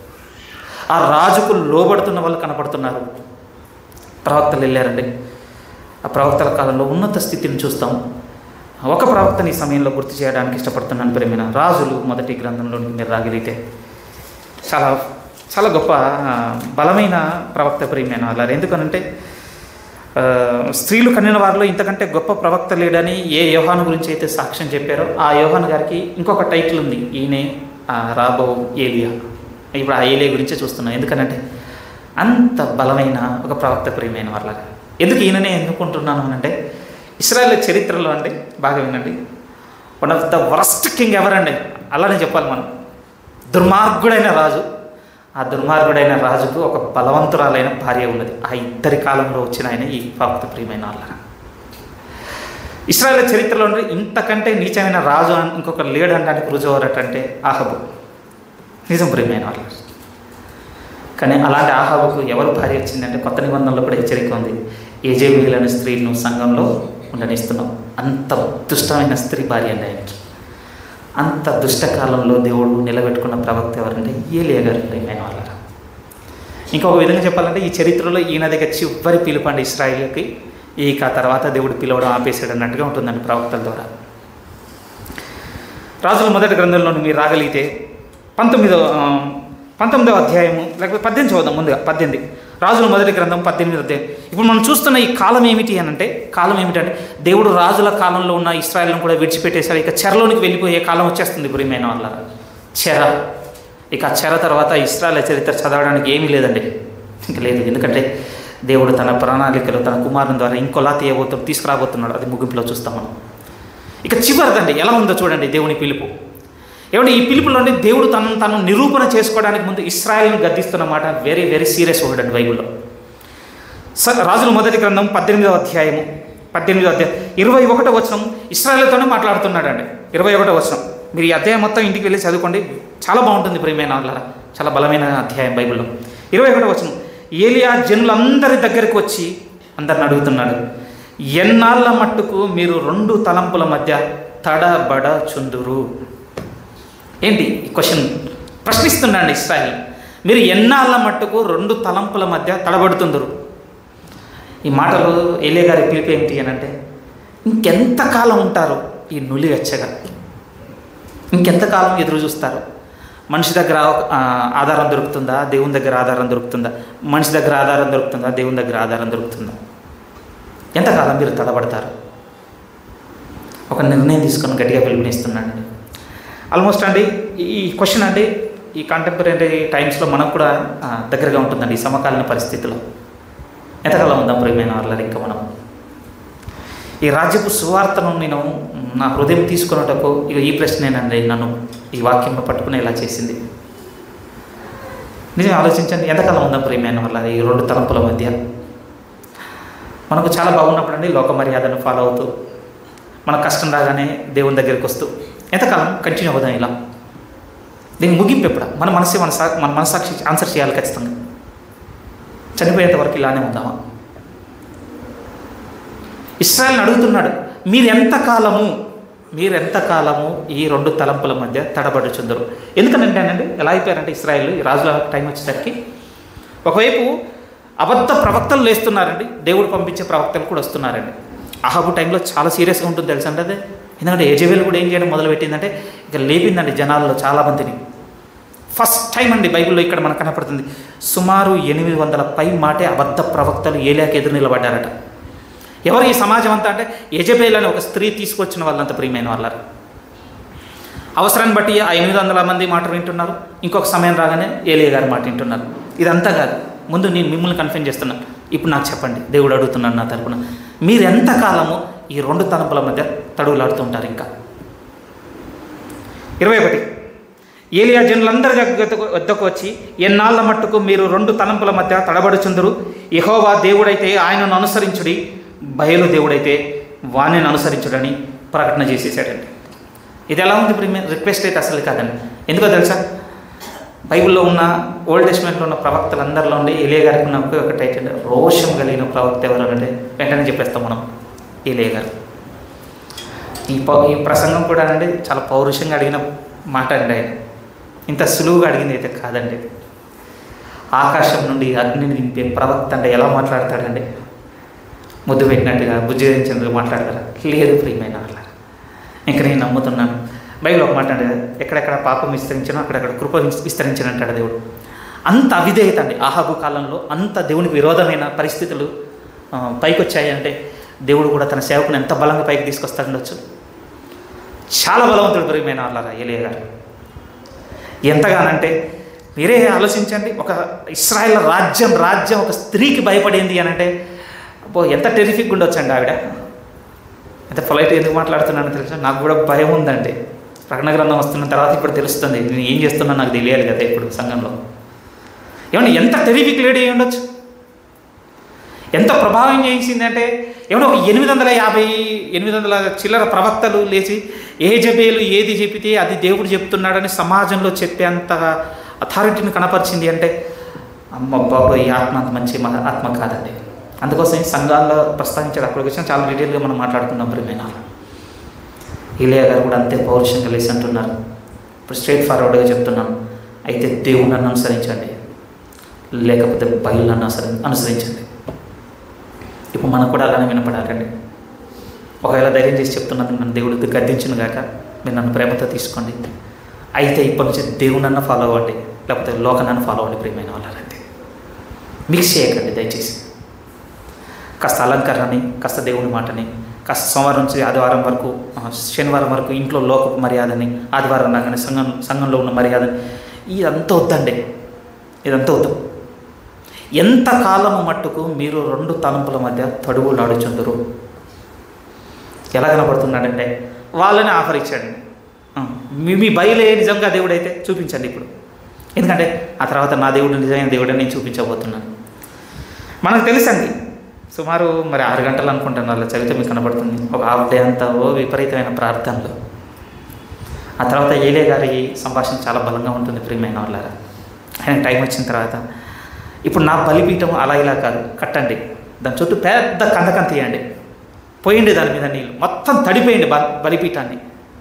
ఆ రాజుకు లోబడుతున్న వాళ్ళు కనపడుతున్నారు ప్రవక్తలు వెళ్ళారండి ఆ ప్రవక్తల కాలంలో ఉన్నత స్థితిని చూస్తాం ఒక ప్రవక్తని ఈ సమయంలో గుర్తు చేయడానికి ఇష్టపడుతున్నాను ప్రేమైన రాజులు మొదటి గ్రంథంలోనికి మీరు రాగలిగితే చాలా చాలా గొప్ప ఆ, బలమైన ప్రవక్త ప్రియమైన వాళ్ళారు ఎందుకనంటే ఆ, స్త్రీలు కన్నిన వారిలో ఇంతకంటే గొప్ప ప్రవక్త లేడని ఏ యోహాను గురించి అయితే సాక్ష్యం చెప్పారో ఆ యోహాను గారికి ఇంకొక టైటిల్ ఉంది ఈయనే ఆ, రాబో ఏలియా ఇప్పుడు ఆ ఏలియా గురించే చూస్తున్నాం ఎందుకనంటే అంత బలమైన ఒక ప్రవక్త ప్రియమైన వాళ్ళగా ఎందుకు ఈయననే ఎన్నుకుంటున్నాను అని అంటే ఇస్రాయల్ చరిత్రలో అండి బాగా వినండి one of the worst king ఎవరండి అలానే చెప్పాలి మనం దుర్మార్గుడైన రాజు ఆ దుర్మార్గుడైన రాజుకు ఒక బలవంతురాలైన భార్య ఉన్నది ఆ ఇద్దరి కాలంలో వచ్చిన ఆయన ఈ భక్త ప్రియమైన వాళ్ళ ఇస్రాయల్ చరిత్రలో ఉండే ఇంతకంటే నీచమైన రాజు అని ఇంకొక లేడు అనడానికి రుజువరటంటే ఆహబు నిజం ప్రియమైన వాళ్ళు కానీ అలాంటి ఆహాబుకు ఎవరు భార్య వచ్చిందంటే కొత్త నిబంధనలో కూడా హెచ్చరిక ఉంది ఏజేబీల్ అనే స్త్రీను సంఘంలో ఉండనిస్తున్నాం అంత దుష్టమైన స్త్రీ భార్య అండి ఆయనకి అంత దుష్టకాలంలో దేవుడు నిలబెట్టుకున్న ప్రవక్త ఎవరంటే ఏలియా గారు ప్రియమైన వాళ్ళ ఇంకొక విధంగా చెప్పాలంటే ఈ చరిత్రలో ఈయన దగ్గర చివరి పిలుపండి ఇస్రాయిల్కి ఇక తర్వాత దేవుడు పిలవడం ఆపేసాడు అన్నట్టుగా ఉంటుందండి ప్రవక్తల ద్వారా రాజుల మొదటి గ్రంథంలో మీరు రాగలిగితే పంతొమ్మిదవ ఆ, పంతొమ్మిదవ అధ్యాయము లేకపోతే పద్దెనిమిది చదువుదాం ముందుగా పద్దెనిమిది రాజుల మొదటి గ్రంథం పద్దెనిమిది అధ్యాయం ఇప్పుడు మనం చూస్తున్న ఈ కాలం ఏమిటి అని అంటే కాలం ఏమిటంటే దేవుడు రాజుల కాలంలో ఉన్న ఇస్రాయల్ను కూడా విడిచిపెట్టేశారు ఇక చెరలోనికి వెళ్ళిపోయే కాలం వచ్చేస్తుంది ప్రియమైన వాళ్ళ చెర ఇక ఆ చెర తర్వాత ఇస్రాయల్ చరిత్ర చదవడానికి ఏమీ లేదండి ఇంకా లేదు ఎందుకంటే దేవుడు తన ప్రణాళికలు తన కుమారుని ద్వారా ఇంకోలా తీయబోతు తీసుకురాబోతున్నాడు అది ముగింపులో చూస్తాం మనం ఇక చివరిదండి ఎలా ఉందో చూడండి దేవుని పిలుపు ఏమంటే ఈ పిలుపులోని దేవుడు తనను తను నిరూపణ చేసుకోవడానికి ముందు ఇస్రాయల్ని గద్దిస్తున్న మాట వెరీ వెరీ సీరియస్ వర్డ్ అండి బైబిల్లో స రాజుల మొదటి గ్రంథం పద్దెనిమిదవ అధ్యాయము పద్దెనిమిదవ అధ్యాయం ఇరవై ఒకటో వచనం ఇస్రాయల్తోనే మాట్లాడుతున్నాడండి ఇరవై ఒకటో వచనం మీరు ఈ అధ్యాయం మొత్తం ఇంటికి వెళ్ళి చదువుకోండి చాలా బాగుంటుంది ప్రియమైన వాళ్ళారా చాలా బలమైన అధ్యాయం బైబిల్లో ఇరవై ఒకటో వచనం ఏలియా జనులందరి దగ్గరికి వచ్చి అందరిని అడుగుతున్నాడు ఎన్నాళ్ళ మట్టుకు మీరు రెండు తలంపుల మధ్య తడబడ చుందురు ఏంటి ఈ క్వశ్చన్ ప్రశ్నిస్తున్నాండి ఇస్రాయల్ మీరు ఎన్నాళ్ళ మట్టుకు రెండు తలంపుల మధ్య తడబడుతుందరు ఈ మాటలు ఏలే గారి పిలిపి ఏమిటి అని అంటే ఇంకెంతకాలం ఉంటారు ఈ నులి వెచ్చగా ఇంకెంతకాలం ఎదురు చూస్తారు మనిషి దగ్గర ఆ, ఆధారం దొరుకుతుందా దేవుని దగ్గర ఆధారం దొరుకుతుందా మనిషి దగ్గర ఆధారం దొరుకుతుందా దేవుని దగ్గర ఆధారం దొరుకుతుందా ఎంతకాలం మీరు తడబడతారు ఒక నిర్ణయం తీసుకొని గట్టిగా పిలుపునిస్తున్నానండి ఆల్మోస్ట్ అండి ఈ క్వశ్చన్ అండి ఈ కాంటెంపరీ టైమ్స్లో మనకు కూడా ఆ, దగ్గరగా ఉంటుందండి ఈ సమకాలీన పరిస్థితిలో ఎంతకాలం ఉందాం ప్రియమైన వాళ్ళని ఇంకా మనం ఈ రాజ్యపు సువార్తను నేను నా హృదయం తీసుకున్నటకు ఇక ఈ ప్రశ్నేనండి నన్ను ఈ వాక్యంలో పట్టుకునేలా చేసింది నిజం ఆలోచించండి ఎంతకాలం ఉందాం ప్రియమైన వాళ్ళ ఈ రెండు తలంపుల మధ్య మనకు చాలా బాగున్నప్పుడు అండి లోక మర్యాదను ఫాలో అవుతూ మన కష్టం రాగానే దేవుని దగ్గరికి వస్తూ ఎంతకాలం కంటిన్యూ అవుదాం ఇలా దీని ముగింపు ఎప్పుడు మన మనసే మన సా మన మనసాక్షి ఆన్సర్ చేయాలి ఖచ్చితంగా చనిపోయేంత వరకు ఇలానే ఉందామా ఇస్రాయల్ని అడుగుతున్నాడు మీరు ఎంతకాలము మీరు ఎంతకాలము ఈ రెండు తలంపుల మధ్య తడబడుచుందరు ఎందుకనంటేనండి ఎలా అయిపోయారంటే ఇస్రాయల్ ఈ రాజుల టైం వచ్చేసరికి ఒకవైపు అబద్ధ ప్రవక్తలు లేస్తున్నారండి దేవుడు పంపించే ప్రవక్తలు కూడా వస్తున్నారండి అహాబు టైంలో చాలా సీరియస్గా ఉంటుంది తెలుసా అంటే అదే ఎందుకంటే ఏజేవేలు కూడా ఏం చేయడం మొదలుపెట్టిందంటే ఇక లేపిందండి జనాల్లో చాలా మందిని ఫస్ట్ టైం అండి బైబిల్లో ఇక్కడ మనకు కనపడుతుంది సుమారు ఎనిమిది వందల పై మాటే అబద్ధ ప్రవక్తలు ఏలియాకి ఎదురు నిలబడ్డారట ఎవరు ఈ సమాజం అంతా అంటే యజబేల్ అని ఒక స్త్రీ తీసుకొచ్చిన వాళ్ళంత ప్రియమైన వాళ్ళారు అవసరాన్ని బట్టి ఆ ఎనిమిది వందల మంది మాట వింటున్నారు ఇంకొక సమయం రాగానే ఏలియా గారి మాట వింటున్నారు ఇదంతా కాదు ముందు నేను మిమ్మల్ని కన్ఫ్యూజ్ చేస్తున్నాను ఇప్పుడు నాకు చెప్పండి దేవుడు అడుగుతున్నాను నా తరపున మీరు ఎంతకాలము ఈ రెండు తలంపుల మధ్య తడువులాడుతూ ఉంటారు ఇంకా ఇరవై ఒకటి ఏలియా జనులందరి దగ్గరకు వద్దకు వచ్చి ఎన్నాళ్ళ మట్టుకు మీరు రెండు తలంపుల మధ్య తడబడుచుందరు యహోవా దేవుడైతే ఆయనను అనుసరించుడి బయలు దేవుడైతే వాణ్ణిని అనుసరించుడని ప్రకటన చేసేసాడండి ఇది ఎలా ఉంది ఇప్పుడు రిక్వెస్ట్ అయితే అసలు కాదండి ఎందుకో తెలుసా బైబిల్లో ఉన్న ఓల్డ్ టెస్ట్మెంట్లో ఉన్న ప్రవక్తలందరిలో ఉండి ఏలియా గారికి ఉన్న ఒకే ఒకటి అయితే రోషం కలిగిన ప్రవక్త ఎవరు అంటే వెంటనే చెప్పేస్తాం మనం ఏలియా గారు ఈ పౌ ఈ ప్రసంగం కూడా అండి చాలా పౌరుషంగా అడిగిన మాట అండి ఆయన ఇంత సులువుగా అడిగింది అయితే కాదండి ఆకాశం నుండి అగ్నిని నింపే ప్రవక్త అంటే ఎలా మాట్లాడతాడండి ముద్దు పెట్టినట్టుగా బుజ్జిరించినట్టుగా మాట్లాడతారా లేదు ప్రియమైన వాళ్ళ ఇంకా నేను నమ్ముతున్నాను బైబిల్ ఒక మాట అంటే ఎక్కడెక్కడ పాపం విస్తరించినో అక్కడక్కడ కృప విస్- విస్తరించినంటాడు దేవుడు అంత అవిధేయత అండి ఆహాబు కాలంలో అంత దేవునికి విరోధమైన పరిస్థితులు ఆ, పైకి వచ్చాయి అంటే దేవుడు కూడా తన సేవకుని ఎంత బలంగా పైకి తీసుకొస్తాడుండొచ్చు చాలా బలవంతుడు ప్రియమైన వాళ్ళరా ఏలియా గారు ఎంతగానంటే మీరే ఆలోచించండి ఒక ఇస్రాయల్ రాజ్యం రాజ్యం ఒక స్త్రీకి భయపడింది అని అంటే అబ్బో ఎంత టెరిఫిక్ ఉండొచ్చండి ఆవిడ ఎంత పొలైట్ ఎందుకు మాట్లాడుతున్నానో తెలుసా నాకు కూడా భయం ఉందండి ప్రకటన గ్రంథం వస్తున్న తర్వాత ఇప్పుడు తెలుస్తుంది నేను ఏం చేస్తున్నా నాకు తెలియాలి కదా ఇప్పుడు సంఘంలో ఏమన్నా ఎంత టెరిఫిక్ లేడీ అయి ఉండొచ్చు ఎంత ప్రభావం చేసింది అంటే ఏమన్నా ఒక ఎనిమిది వందల యాభై ఎనిమిది వందల చిల్లర ప్రవక్తలు లేచి ఏ జబేలు ఏది చెప్పితే అది దేవుడు చెప్తున్నాడని సమాజంలో చెప్పేంత అథారిటీని కనపరిచింది అంటే అమ్మ బాబు ఈ ఆత్మ అంత మంచి మ- ఆత్మ కాదండి అందుకోసం ఈ సంఘాల్లో ప్రస్తావించాడు అక్కడ విషయం చాలా డీటెయిల్గా మనం మాట్లాడుకున్నాం ప్రియమైన ఇలియా గారు కూడా అంతే పౌరుషంగా లేసి అంటున్నారు ఇప్పుడు స్ట్రైట్ ఫార్వర్డ్గా చెప్తున్నాను అయితే దేవుని నన్ను అనుసరించండి లేకపోతే బయలు నన్ను అనుసరి అనుసరించండి ఇప్పుడు మనకు కూడా అలానే వినపడాలండి ఒకవేళ ధైర్యం చేసి చెప్తున్నది నన్ను దేవుడు గద్దించును గాక మీరు నన్ను ప్రేమతో తీసుకోండి అయితే ఇప్పటి నుంచి దేవునన్న ఫాలో అవ్వండి లేకపోతే లోకనన్ను ఫాలో అవ్వండి ప్రియమైన వాళ్ళంతే మిక్స్ చేయకండి దయచేసి కాస్త అలంకరణని కాస్త దేవుని మాటని కాస్త సోమవారం నుంచి ఆదివారం వరకు ఆ, శనివారం వరకు ఇంట్లో లోక మర్యాదని ఆదివారం రాగానే సంఘం సంఘంలో ఉన్న మర్యాదని ఇదంతా వద్దండి ఇదంతా వద్దు ఎంత కాలము మట్టుకు మీరు రెండు తలంపుల మధ్య తడువులాడుచుందరు ఎలా కనపడుతున్నాడంటే వాళ్ళని ఆఫర్ ఇచ్చాడండి ఆ, మీ మీ బయలే నిజంగా దేవుడైతే చూపించండి ఇప్పుడు ఎందుకంటే ఆ తర్వాత నా దేవుడు నిజమైన దేవుడని నేను చూపించబోతున్నాను మనకు తెలుసండి సుమారు మరి ఆరు గంటలు అనుకుంటాను అలా చదివితే మీకు కనబడుతుంది ఒక హాఫ్ డే అంతా ఓ విపరీతమైన ప్రార్థనలు ఆ తర్వాత ఏలే గారి సంభాషణ చాలా బలంగా ఉంటుంది ప్రియమైన వాళ్ళారా ఆయన టైం వచ్చిన తర్వాత ఇప్పుడు నా బలిపీఠం అలా ఇలా కాదు కట్టండి దాని చుట్టూ పెద్ద కందకం తీయండి పోయిండి దాని మీద నీళ్ళు మొత్తం తడిపోయింది బ బలిపీఠాన్ని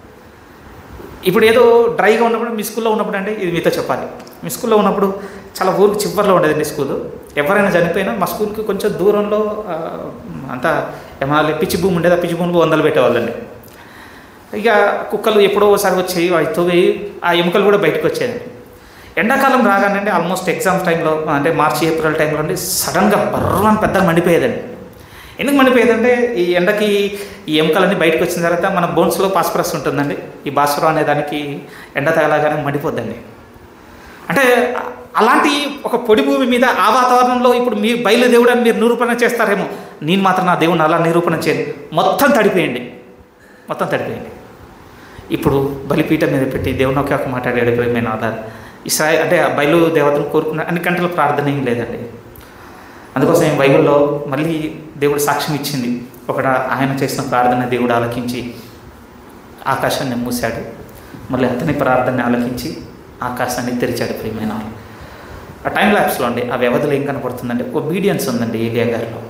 ఇప్పుడు ఏదో డ్రైగా ఉన్నప్పుడు మీ స్కూల్లో ఉన్నప్పుడు అంటే ఇది మీతో చెప్పాలి మీ స్కూల్లో ఉన్నప్పుడు చాలా ఊరికి చివరిలో ఉండేది మీ స్కూల్ ఎవరైనా చనిపోయినా మా స్కూల్కి కొంచెం దూరంలో ఆ, అంతా ఏమన్నా పిచ్చి భూమి ఉండేది ఆ పిచ్చి భూమిలో వందలు పెట్టేవాళ్ళండి ఇక కుక్కలు ఎప్పుడో ఒకసారి వచ్చేవి అవి తవ్వి ఆ ఎముకలు కూడా బయటకు వచ్చేది ఎండాకాలం రాగానండి ఆల్మోస్ట్ ఎగ్జామ్స్ టైంలో అంటే మార్చి ఏప్రిల్ టైంలో అండి సడన్గా బర్రని పెద్దగా మండిపోయేదండి ఎందుకు మండిపోయేదంటే ఈ ఎండకి ఈ ఎముకలన్నీ బయటకు వచ్చిన తర్వాత మన బోన్స్లో పాస్పరస్ ఉంటుందండి ఈ భాస్వరం అనే దానికి ఎండ తగలగానే మండిపోద్దండి అంటే అలాంటి ఒక పొడి భూమి మీద ఆ వాతావరణంలో ఇప్పుడు మీరు బయలుదేవుడు అని మీరు నిరూపణ చేస్తారేమో నేను మాత్రం నా దేవుడిని అలా నిరూపణ చేయను మొత్తం తడిపోయండి మొత్తం తడిపోయండి ఇప్పుడు బలిపీఠం మీద పెట్టి దేవుని ఒకే ఒక మాట్లాడాడు ప్రేమైన ఆధార్ ఇస్రాయి అంటే ఆ బయలు దేవతను కోరుకున్న అన్ని గంటల ప్రార్థన ఏం లేదండి అందుకోసం ఈ బైబిల్లో మళ్ళీ దేవుడు సాక్ష్యం ఇచ్చింది ఒకట ఆయన చేసిన ప్రార్థన దేవుడు ఆలకించి ఆకాశాన్ని మూశాడు మళ్ళీ అతని ప్రార్థనని ఆలకించి ఆకాశాన్ని తెరిచాడు ప్రియమైన వాళ్ళు ఆ టైం ల్యాబ్స్లో అండి ఆ వ్యవధిలో ఏం కనపడుతుందంటే ఒబీడియన్స్ ఉందండి ఏలియా గారిలో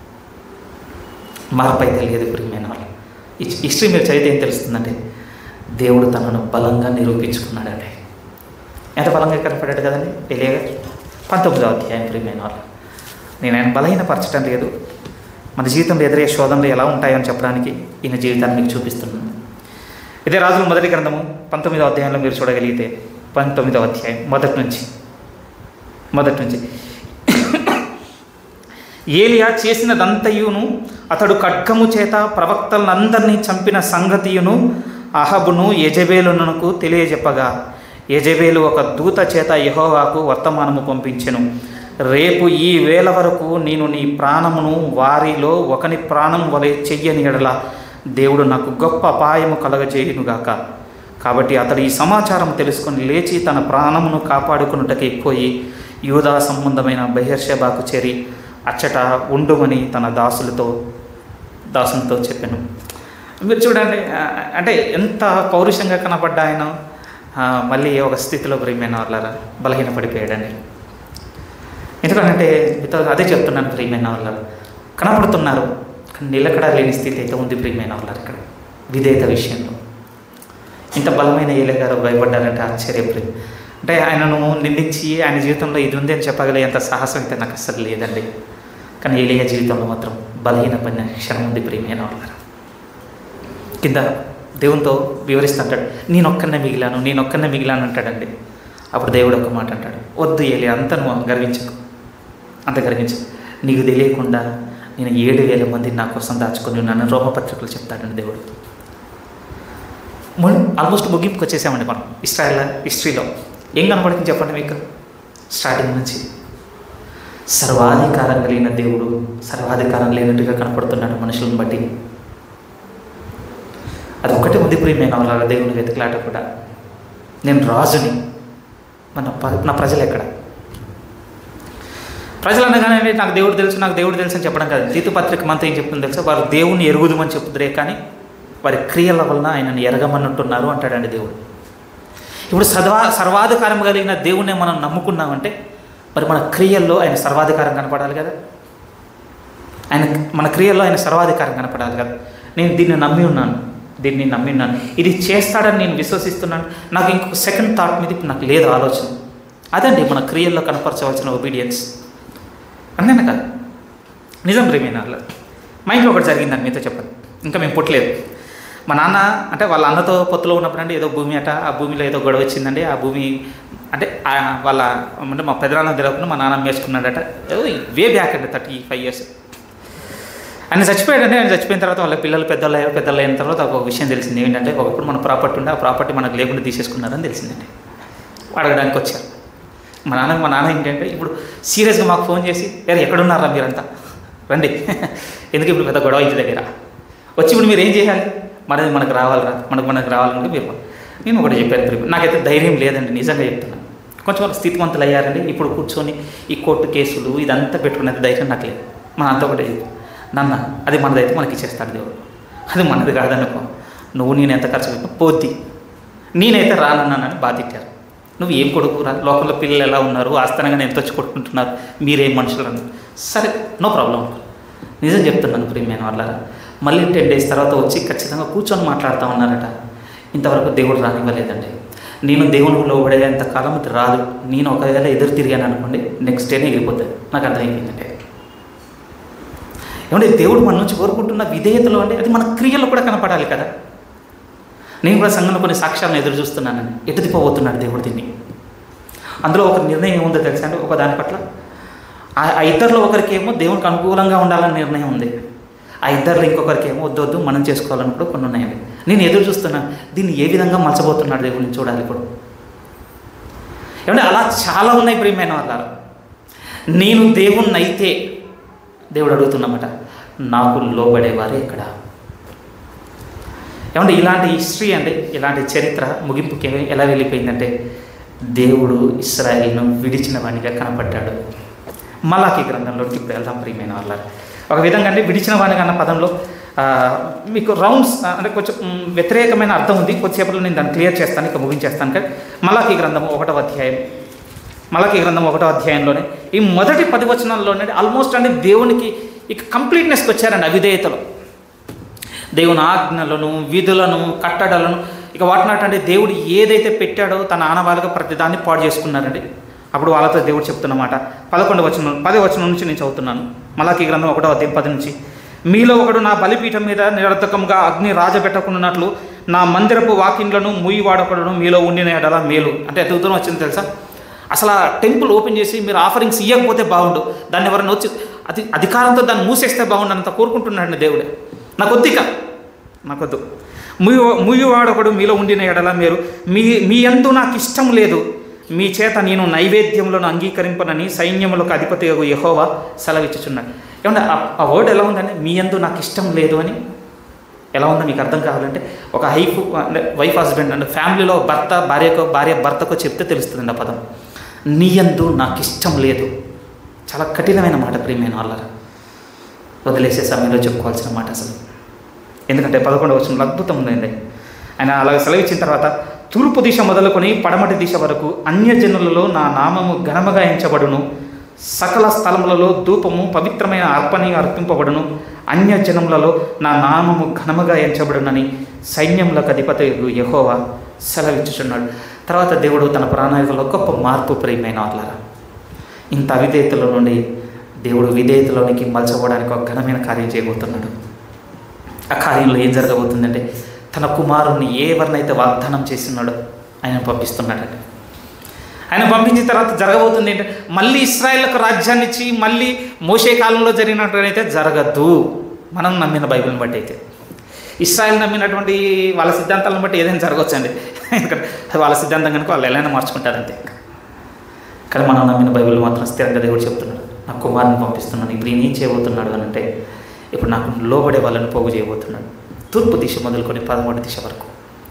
మార్పు అయితే లేదు ప్రియమైన వాళ్ళు ఈ హిస్టరీ మీరు చదివితే ఏం తెలుస్తుందంటే దేవుడు తనను బలంగా నిరూపించుకున్నాడండి ఎంత బలంగా కనపడ్డాడు కదండి ఏలియా గారు పంతొమ్మిదో అధ్యాయం ప్రియమైన వాళ్ళు నేను ఆయన బలహీనపరచడం లేదు మన జీవితంలో ఎదురయ్యే శోధనలు ఎలా ఉంటాయని చెప్పడానికి ఈయన జీవితాన్ని మీకు చూపిస్తున్నాను ఇదే రాజుల మొదటి గ్రంథము పంతొమ్మిదో అధ్యాయంలో మీరు చూడగలిగితే పంతొమ్మిదో అధ్యాయం మొదటి నుంచి మొదటి నుంచి ఏలియా చేసినదంతయును అతడు ఖడ్గము చేత ప్రవక్తలందరినీ చంపిన సంగతియును అహబును యజబేలునకు తెలియజెప్పగా యజబేలు ఒక దూత చేత యెహోవాకు వర్తమానము పంపించెను రేపు ఈ వేళ వరకు నేను నీ ప్రాణమును వారిలో ఒకని ప్రాణం వలె చెయ్యని ఎడల దేవుడు నాకు గొప్ప అపాయము కలగజేయునుగాక కాబట్టి అతడు ఈ సమాచారం తెలుసుకొని లేచి తన ప్రాణమును కాపాడుకున్నటకి పోయి యూదా సంబంధమైన బహిర్షబాకు చేరి అచ్చట ఉండుమని తన దాసులతో దాసులతో చెప్పాను మీరు చూడండి ఆ, అంటే ఎంత పౌరుషంగా కనపడ్డ ఆయన ఆ, మళ్ళీ ఒక స్థితిలో ప్రియమైన వాళ్ళారా బలహీన పడిపోయాడండి ఎందుకంటే మీతో అదే చెప్తున్నాను ప్రియమైన వాళ్ళు కనపడుతున్నారు కానీ నిలకడ లేని స్థితి అయితే ఉంది ప్రియమైన వాళ్ళు ఇక్కడ విధేయత విషయంలో ఇంత బలమైన ఏలే గారు భయపడ్డారంటే ఆశ్చర్యం ప్రియ అంటే ఆయనను నిందించి ఆయన జీవితంలో ఇది ఉంది అని చెప్పగలిగేంత సాహసం అయితే నాకు అసలు లేదండి కానీ ఏలియా జీవితంలో మాత్రం బలహీన పడిన క్షణం ఉంది ప్రియమైన వాళ్ళ కింద దేవునితో వివరిస్తుంటాడు నేను ఒక్కనే మిగిలాను నేను ఒక్కనే మిగిలాను అంటాడండి అప్పుడు దేవుడు ఒక మాట అంటాడు వద్దు ఏలి అంత నువ్వు గర్వించకు అంత గర్వించకు నీకు తెలియకుండా నేను ఏడు వేల మంది నా కోసం దాచుకొని ఉన్నాను రోమపత్రికలు చెప్తాడండి దేవుడు ఆల్మోస్ట్ ముగింపుకి వచ్చేసామండి మనం ఇస్రాయల్ హిస్టరీలో ఏం కనపడుతుంది చెప్పండి మీకు స్టార్టింగ్ నుంచి సర్వాధికారం కలిగిన దేవుడు సర్వాధికారం లేనట్టుగా కనపడుతున్నాడు మనుషులను బట్టి అది ఒకటే ఉంది ప్రియమైన వాళ్ళ దేవుని వెతుకులాట కూడా నేను రాజుని మన ప- నా ప్రజలు ఎక్కడ ప్రజలు అనగానే నాకు దేవుడు తెలుసు నాకు దేవుడు తెలుసు అని చెప్పడం కాదు తీతుపత్రిక మంత్రి ఏం చెప్తుంది తెలుసా వారు దేవుని ఎరుగుదమని చెప్పుదురే కానీ వారి క్రియల వలన ఆయనను ఎరగమన్నట్టున్నారు అంటాడండి దేవుడు ఇప్పుడు సర్వా సర్వాధికారం కలిగిన దేవుణ్ణి మనం నమ్ముకున్నామంటే మరి మన క్రియల్లో ఆయన సర్వాధికారం కనపడాలి కదా ఆయన మన క్రియల్లో ఆయన సర్వాధికారం కనపడాలి కదా నేను దీన్ని నమ్మి ఉన్నాను దీన్ని నమ్మి ఉన్నాను ఇది చేస్తాడని నేను విశ్వసిస్తున్నాను నాకు ఇంకొక సెకండ్ థాట్ మీద ఇప్పుడు నాకు లేదు ఆలోచన అదండి మన క్రియల్లో కనపరచవలసిన ఒబీడియన్స్ అంతేనా కాదు నిజం ప్రేమైన వాళ్ళు మా ఇంట్లో ఒకటి జరిగిందని మీతో చెప్పండి ఇంకా మేము పుట్టలేదు మా నాన్న అంటే వాళ్ళ అన్నతో పొత్తులో ఉన్నప్పుడు అంటే ఏదో భూమి అట ఆ భూమిలో ఏదో గొడవ వచ్చిందండి ఆ భూమి అంటే ఆ వాళ్ళ అంటే మా పెదనాన్న తెలియకుండా మా నాన్న వేసుకున్నాడట ఏదో వే బ్యాక్ అండి థర్టీ ఫైవ్ ఇయర్స్ ఆయన చచ్చిపోయాడంటే ఆయన చచ్చిపోయిన తర్వాత వాళ్ళ పిల్లలు పెద్దలు అయ్యారు పెద్దలు అయిన తర్వాత ఒక విషయం తెలిసింది ఏంటంటే ఒకప్పుడు మన ప్రాపర్టీ ఉండే ఆ ప్రాపర్టీ మనకు లేకుండా తీసేసుకున్నారని తెలిసిందండి అడగడానికి వచ్చారు మా నాన్న మా నాన్న ఏంటంటే ఇప్పుడు సీరియస్గా మాకు ఫోన్ చేసి వేరే ఎక్కడున్నారా మీరంతా రండి ఎందుకు ఇప్పుడు పెద్ద గొడవ ఇంటి దగ్గర వచ్చి ఇప్పుడు మీరు ఏం చేయాలి మనది మనకు రావాలిరా మనకు మనకు రావాలంటే మీరు నేను ఒకటి చెప్పాను ప్రిపేర్ నాకైతే ధైర్యం లేదండి నిజంగా చెప్తున్నాను కొంచెం వాళ్ళు స్థితివంతులు అయ్యారండి ఇప్పుడు కూర్చొని ఈ కోర్టు కేసులు ఇదంతా పెట్టుకునేది ధైర్యం నాకు లేదు మన అంతా ఒకటే చెప్పు నాన్న అది మనదైతే మనకి ఇచ్చేస్తాడు దేవుడు అది మనది కాదనుకో నువ్వు నేను ఎంత ఖర్చు పెట్టినా పోద్ది నేనైతే రానన్నానని బాధిట్టారు నువ్వు ఏం కొడుకురా లోకంలో పిల్లలు ఎలా ఉన్నారు ఆస్థానంగా ఎంత వచ్చి కొట్టుకుంటున్నారు మీరేం మనుషులు అన్నారు సరే నో ప్రాబ్లం నిజం చెప్తున్నాను ప్రియమైన వాళ్ళ మళ్ళీ టెన్ డేస్ తర్వాత వచ్చి ఖచ్చితంగా కూర్చొని మాట్లాడుతూ ఉన్నారట ఇంతవరకు దేవుడు రానివ్వలేదండి నేను దేవునికి లోబడేంత కాలం అది రాదు నేను ఒకవేళ ఎదురు తిరిగాను అనుకోండి నెక్స్ట్ డేనే ఎగిరిపోతుంది నాకు అర్థమైపోయిందంటే ఏమంటే దేవుడు మన నుంచి కోరుకుంటున్న విధేయతలో అంటే అది మన క్రియల్లో కూడా కనపడాలి కదా నేను కూడా సంఘంలో కొన్ని సాక్ష్యాలను ఎదురు చూస్తున్నానని ఎటు తిప్పబోతున్నాడు దేవుడు దీన్ని అందులో ఒక నిర్ణయం ఏముందో తెలుసా అంటే ఒక దాని పట్ల ఆ ఆ ఇద్దరిలో ఒకరికేమో దేవునికి అనుకూలంగా ఉండాలని నిర్ణయం ఉంది ఆ ఇద్దరిలో ఇంకొకరికి ఏమో వద్దు వద్దు మనం చేసుకోవాలని కూడా కొన్ని ఉన్నాయండి నేను ఎదురు చూస్తున్నాను దీన్ని ఏ విధంగా మలచబోతున్నాడు దేవుడిని చూడాలి ఇప్పుడు ఏమంటే అలా చాలా ఉన్నాయి ప్రియమైన వాళ్ళ నేను దేవుణ్ణి అయితే దేవుడు అడుగుతున్నమాట నాకు లోబడేవారే ఇక్కడ ఏమంటే ఇలాంటి హిస్టరీ అంటే ఇలాంటి చరిత్ర ముగింపుకి ఎలా వెళ్ళిపోయిందంటే దేవుడు ఇస్రాయేల్ను విడిచిన వానిగా కనపడ్డాడు మలాకి గ్రంథంలోకి ఇప్పుడు వెళ్దాం ప్రియమైన వాళ్ళ ఒక విధంగా అంటే విడిచిన వానిగా అన్న పదంలో ఆ, మీకు రౌండ్స్ ఆ, అంటే కొంచెం మ్, వ్యతిరేకమైన అర్థం ఉంది కొద్దిసేపట్లో నేను దాన్ని క్లియర్ చేస్తాను ఇక ముగించేస్తాను కానీ మలాకి గ్రంథం ఒకటో అధ్యాయం మలకి గ్రంథం ఒకటో అధ్యాయంలోనే ఈ మొదటి పది వచనాల్లోనే ఆల్మోస్ట్ అంటే దేవునికి ఇక కంప్లీట్నెస్కి వచ్చారండి అవిధేయతలు దేవుని ఆజ్ఞలను విధులను కట్టడలను ఇక వాటినాటంటే దేవుడు ఏదైతే పెట్టాడో తన ఆనవాళ్ళుగా ప్రతిదాన్ని పాడు చేసుకున్నారండి అప్పుడు వాళ్ళతో దేవుడు చెప్తున్నమాట పదకొండు వచనం పది వచనం నుంచి నేను చదువుతున్నాను మలాకి గ్రంథం ఒకటో అధ్యాయం పది నుంచి మీలో ఒకడు నా బలిపీఠం మీద నిరర్థకంగా అగ్ని రాజబెట్టకున్నట్లు నా మందిరపు వాకిండ్లను ముయ్యి వాడకూడను మీలో ఉండిన ఎడల మేలు అంటే ఎంత దూరం వచ్చింది తెలుసా అసలు ఆ టెంపుల్ ఓపెన్ చేసి మీరు ఆఫరింగ్స్ ఇవ్వకపోతే బాగుండు దాన్ని ఎవరైనా వచ్చి అది అధికారంతో దాన్ని మూసేస్తే బాగుండు అంత కోరుకుంటున్నాడు దేవుడే నాకు వద్దిక నాకొద్దు ముయ్యి ముయ్యివాడొకడు మీలో ఉండిన ఎడల మీరు మీ మీ అందు నాకు ఇష్టం లేదు మీ చేత నేను నైవేద్యములను అంగీకరింపనని సైన్యములకు అధిపతి యహోవా సెలవిచ్చుచున్నాడు ఏమంటే ఆ- ఆ వర్డ్ ఎలా ఉందంటే మీ అందు నాకు ఇష్టం లేదు అని ఎలా ఉందో మీకు అర్థం కావాలంటే ఒక హైఫ్ అంటే వైఫ్ హస్బెండ్ అంటే ఫ్యామిలీలో భర్త భార్యకో భార్య భర్తకో చెప్తే తెలుస్తుంది ఆ పదం నీయందు నాకు ఇష్టం లేదు చాలా కఠినమైన మాట ప్రియమైన వాళ్ళ వదిలేసే సమయంలో చెప్పుకోవాల్సిన మాట అసలు ఎందుకంటే పదకొండవ వచనంలో అద్భుతం ఉందండి ఆయన అలాగ సెలవిచ్చిన తర్వాత తూర్పు దిశ మొదలుకొని పడమటి దిశ వరకు అన్యజనులలో నా నామము ఘనముగా ఎంచబడును సకల స్థలములలో ధూపము పవిత్రమైన అర్పణ అర్పింపబడును అన్యజనములలో నా నామము ఘనముగా ఎంచబడునని సైన్యములకు అధిపతి యహోవా సెలవిచ్చుచున్నాడు తర్వాత దేవుడు తన ప్రణాళికలో గొప్ప మార్పు ప్రియమైన వాళ్ళరా ఇంత అవిధేయతలో నుండి దేవుడు విధేయతలోనికి మలచబోవడానికి ఒక ఘనమైన కార్యం చేయబోతున్నాడు ఆ కార్యంలో ఏం జరగబోతుందంటే తన కుమారుణ్ణి ఎవరినైతే వాగ్దానం చేస్తున్నాడో ఆయన పంపిస్తున్నాడండి ఆయన పంపించిన తర్వాత జరగబోతుంది ఏంటంటే మళ్ళీ ఇస్రాయేళ్లకు రాజ్యాన్ని ఇచ్చి మళ్ళీ మోసే కాలంలో జరిగినట్టునైతే జరగద్దు మనం నమ్మిన బైబిల్ని బట్టి అయితే ఇస్రాయల్ నమ్మినటువంటి వాళ్ళ సిద్ధాంతాలను బట్టి ఏదైనా జరగవచ్చండి ఎందుకంటే అది వాళ్ళ సిద్ధాంతం కనుక వాళ్ళు ఎలా మార్చుకుంటారు అంతే కానీ మనం నమ్మిన బైబిల్ మాత్రం స్థిరంగా దేవుడు చెప్తున్నాడు నా కుమారుని పంపిస్తున్నాను ఇప్పుడు ఈయన ఏం చేయబోతున్నాడు అని అంటే ఇప్పుడు నాకు లోబడే వాళ్ళని పోగు చేయబోతున్నాడు తూర్పు దిశ మొదలుకొని పదమూడు దిశ వరకు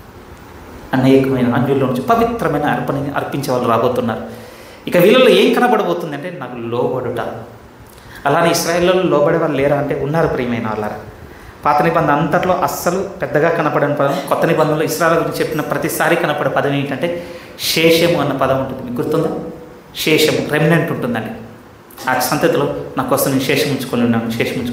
అనేకమైన అన్యుల్లో నుంచి పవిత్రమైన అర్పణ అర్పించే వాళ్ళు రాబోతున్నారు ఇక వీళ్ళలో ఏం కనబడబోతుందంటే నాకు లోబడుట అలానే ఇస్రాయేల్లో లోబడే వాళ్ళు లేరా అంటే ఉన్నారు ప్రియమైన వాళ్ళారా పాత నిబంధన అంతట్లో అస్సలు పెద్దగా కనపడని పదం కొత్త నిబంధనలో ఇస్రాయల్ గురించి చెప్పిన ప్రతిసారి కనపడే పదం ఏంటంటే శేషము అన్న పదం ఉంటుంది మీకు గుర్తుందా శేషము రెమినెంట్ ఉంటుందండి ఆ సంతతిలో నా కోసం నేను శేషం ఉంచుకొని ఉన్నాను శేషం ఉంచు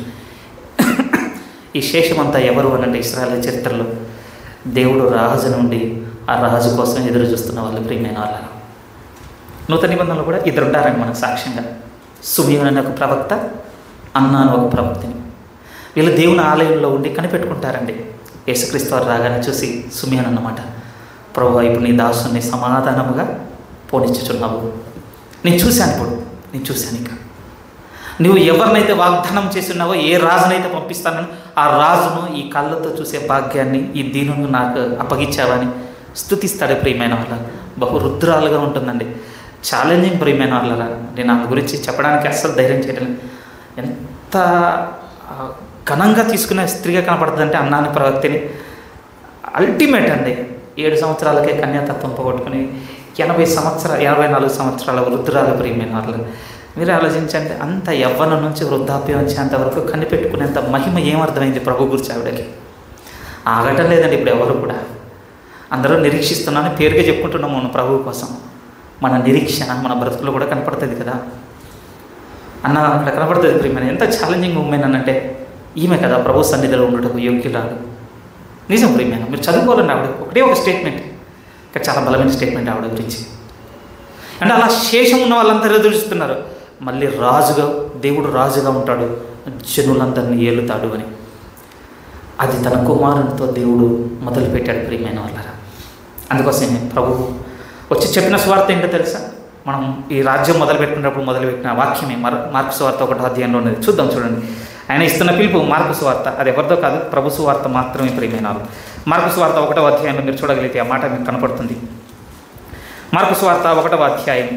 ఈ శేషం అంతా ఎవరు అనంటే ఇస్రాయల్ చరిత్రలో దేవుడు రాజు నుండి ఆ రాజు కోసం ఎదురు చూస్తున్న వాళ్ళు ప్రియమైన వాళ్ళ నూతన నిబంధనలు కూడా ఇద్దరు ఉంటారండి మనకు సాక్ష్యంగా సుమియోన్ అనే ఒక ప్రవక్త అన్న అని ఒక ప్రవక్తని వీళ్ళు దేవుని ఆలయంలో ఉండి కనిపెట్టుకుంటారండి యేసుక్రీస్తు వారు రాగానే చూసి సుమియోన్ అన్నమాట ప్రభు ఇప్పుడు నీ దాసుని సమాధానముగా పోనిచ్చుచున్నావు నేను చూశాను ఇప్పుడు నేను చూశాను ఇక నువ్వు ఎవరినైతే వాగ్దానం చేస్తున్నావో ఏ రాజునైతే పంపిస్తానని ఆ రాజును ఈ కళ్ళతో చూసే భాగ్యాన్ని ఈ దీనును నాకు అప్పగించావని స్థుతిస్తాడు ప్రియమైన వాళ్ళ బహు రుద్రాలుగా ఉంటుందండి ఛాలెంజింగ్ ప్రియమైన వాళ్ళ నేను ఆమె గురించి చెప్పడానికి అస్సలు ధైర్యం చేయడం ఎంత ఆ, ఘనంగా తీసుకునే స్త్రీగా కనపడుతుందంటే అన్నాని ప్రవక్తిని అల్టిమేట్ అండి ఏడు సంవత్సరాలకే కన్యాతత్వం పోగొట్టుకుని ఎనభై సంవత్సరాలు ఎనభై నాలుగు సంవత్సరాల వృద్ధురాలు ప్రియమైన వాళ్ళు మీరు ఆలోచించండి అంత యవ్వనం నుంచి వృద్ధాప్యం వచ్చేంత వరకు కనిపెట్టుకునేంత మహిమ ఏమర్థమైంది ప్రభు గురించి ఆవిడకి ఆగటం లేదండి ఇప్పుడు ఎవరు కూడా అందరూ నిరీక్షిస్తున్నాను పేరుగా చెప్పుకుంటున్నాము మన ప్రభువు కోసం మన నిరీక్షణ మన బ్రతుకులో కూడా కనపడుతుంది కదా అన్న అక్కడ కనపడుతుంది ప్రియమైన ఎంత ఛాలెంజింగ్ ఉమెన్ అనంటే ఈమె కదా ప్రభు సన్నిధిలో ఉండటం యోగ్యురాలు నిజం ప్రియమైన మీరు చదువుకోవాలండి ఆవిడ ఒకటే ఒక స్టేట్మెంట్ ఇంకా చాలా బలమైన స్టేట్మెంట్ ఆవిడ గురించి అంటే అలా శేషం ఉన్న వాళ్ళందరూ ఎదురుస్తున్నారు మళ్ళీ రాజుగా దేవుడు రాజుగా ఉంటాడు జనులందరినీ ఏలుతాడు అని అది తన కుమారునితో దేవుడు మొదలుపెట్టాడు ప్రియమైన వాళ్ళరా అందుకోసమే ప్రభు వచ్చి చెప్పిన స్వార్థ ఏంటో తెలుసా మనం ఈ రాజ్యం మొదలుపెట్టుకున్నప్పుడు మొదలుపెట్టిన వాక్యమే మర్ మార్పు స్వార్థ ఒకటో అధ్యాయంలో ఉన్నది చూద్దాం చూడండి ఆయన ఇస్తున్న పిలుపు మార్పు స్వార్థ అది ఎవరిదో కాదు ప్రభు సువార్త మాత్రమే ప్రియమైన వాళ్ళు మార్పు స్వార్థ ఒకటో అధ్యాయంలో మీరు చూడగలిగితే ఆ మాట మీకు కనపడుతుంది మార్పు స్వార్థ ఒకటవ అధ్యాయం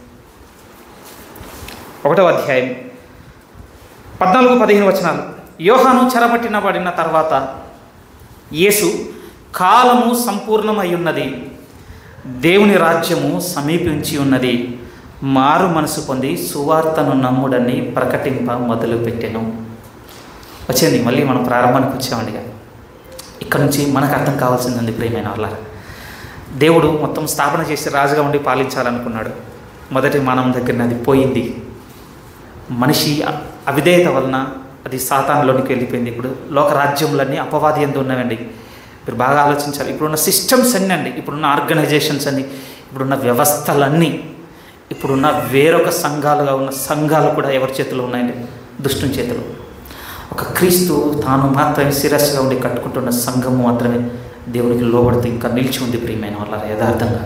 ఒకటవ అధ్యాయం పద్నాలుగు పదిహేను వచనాలు యోహాను చెరపట్టినబడిన తర్వాత యేసు కాలము సంపూర్ణమై ఉన్నది దేవుని రాజ్యము సమీపించి ఉన్నది మారు మనసు పొంది సువార్తను నమ్ముడని ప్రకటింప మొదలుపెట్టెను వచ్చింది మళ్ళీ మనం ప్రారంభానికి వచ్చామండి ఇక. ఇక్కడ నుంచి మనకు అర్థం కావాల్సింది ఉంది ప్రియమైన వాళ్ళ దేవుడు మొత్తం స్థాపన చేసి రాజుగా ఉండి పాలించాలనుకున్నాడు మొదటి మానవం దగ్గర అది పోయింది మనిషి అ- అవిధేయత వలన అది సాతాన్లోనికి వెళ్ళిపోయింది ఇప్పుడు లోక రాజ్యములన్నీ అపవాది ఎందు ఉన్నవండి మీరు బాగా ఆలోచించాలి ఇప్పుడున్న సిస్టమ్స్ అన్నీ అండి ఇప్పుడున్న ఆర్గనైజేషన్స్ అన్ని ఇప్పుడున్న వ్యవస్థలన్నీ ఇప్పుడున్న వేరొక సంఘాలుగా ఉన్న సంఘాలు కూడా ఎవరి చేతిలో ఉన్నాయండి దుష్టుని చేతిలో ఒక క్రీస్తు తాను మాత్రమే శిరస్సుగా ఉండి కట్టుకుంటున్న సంఘము మాత్రమే దేవునికి లోబడుతూ ఇంకా నిలిచి ఉంది ప్రియమైన వాళ్ళ యథార్థంగా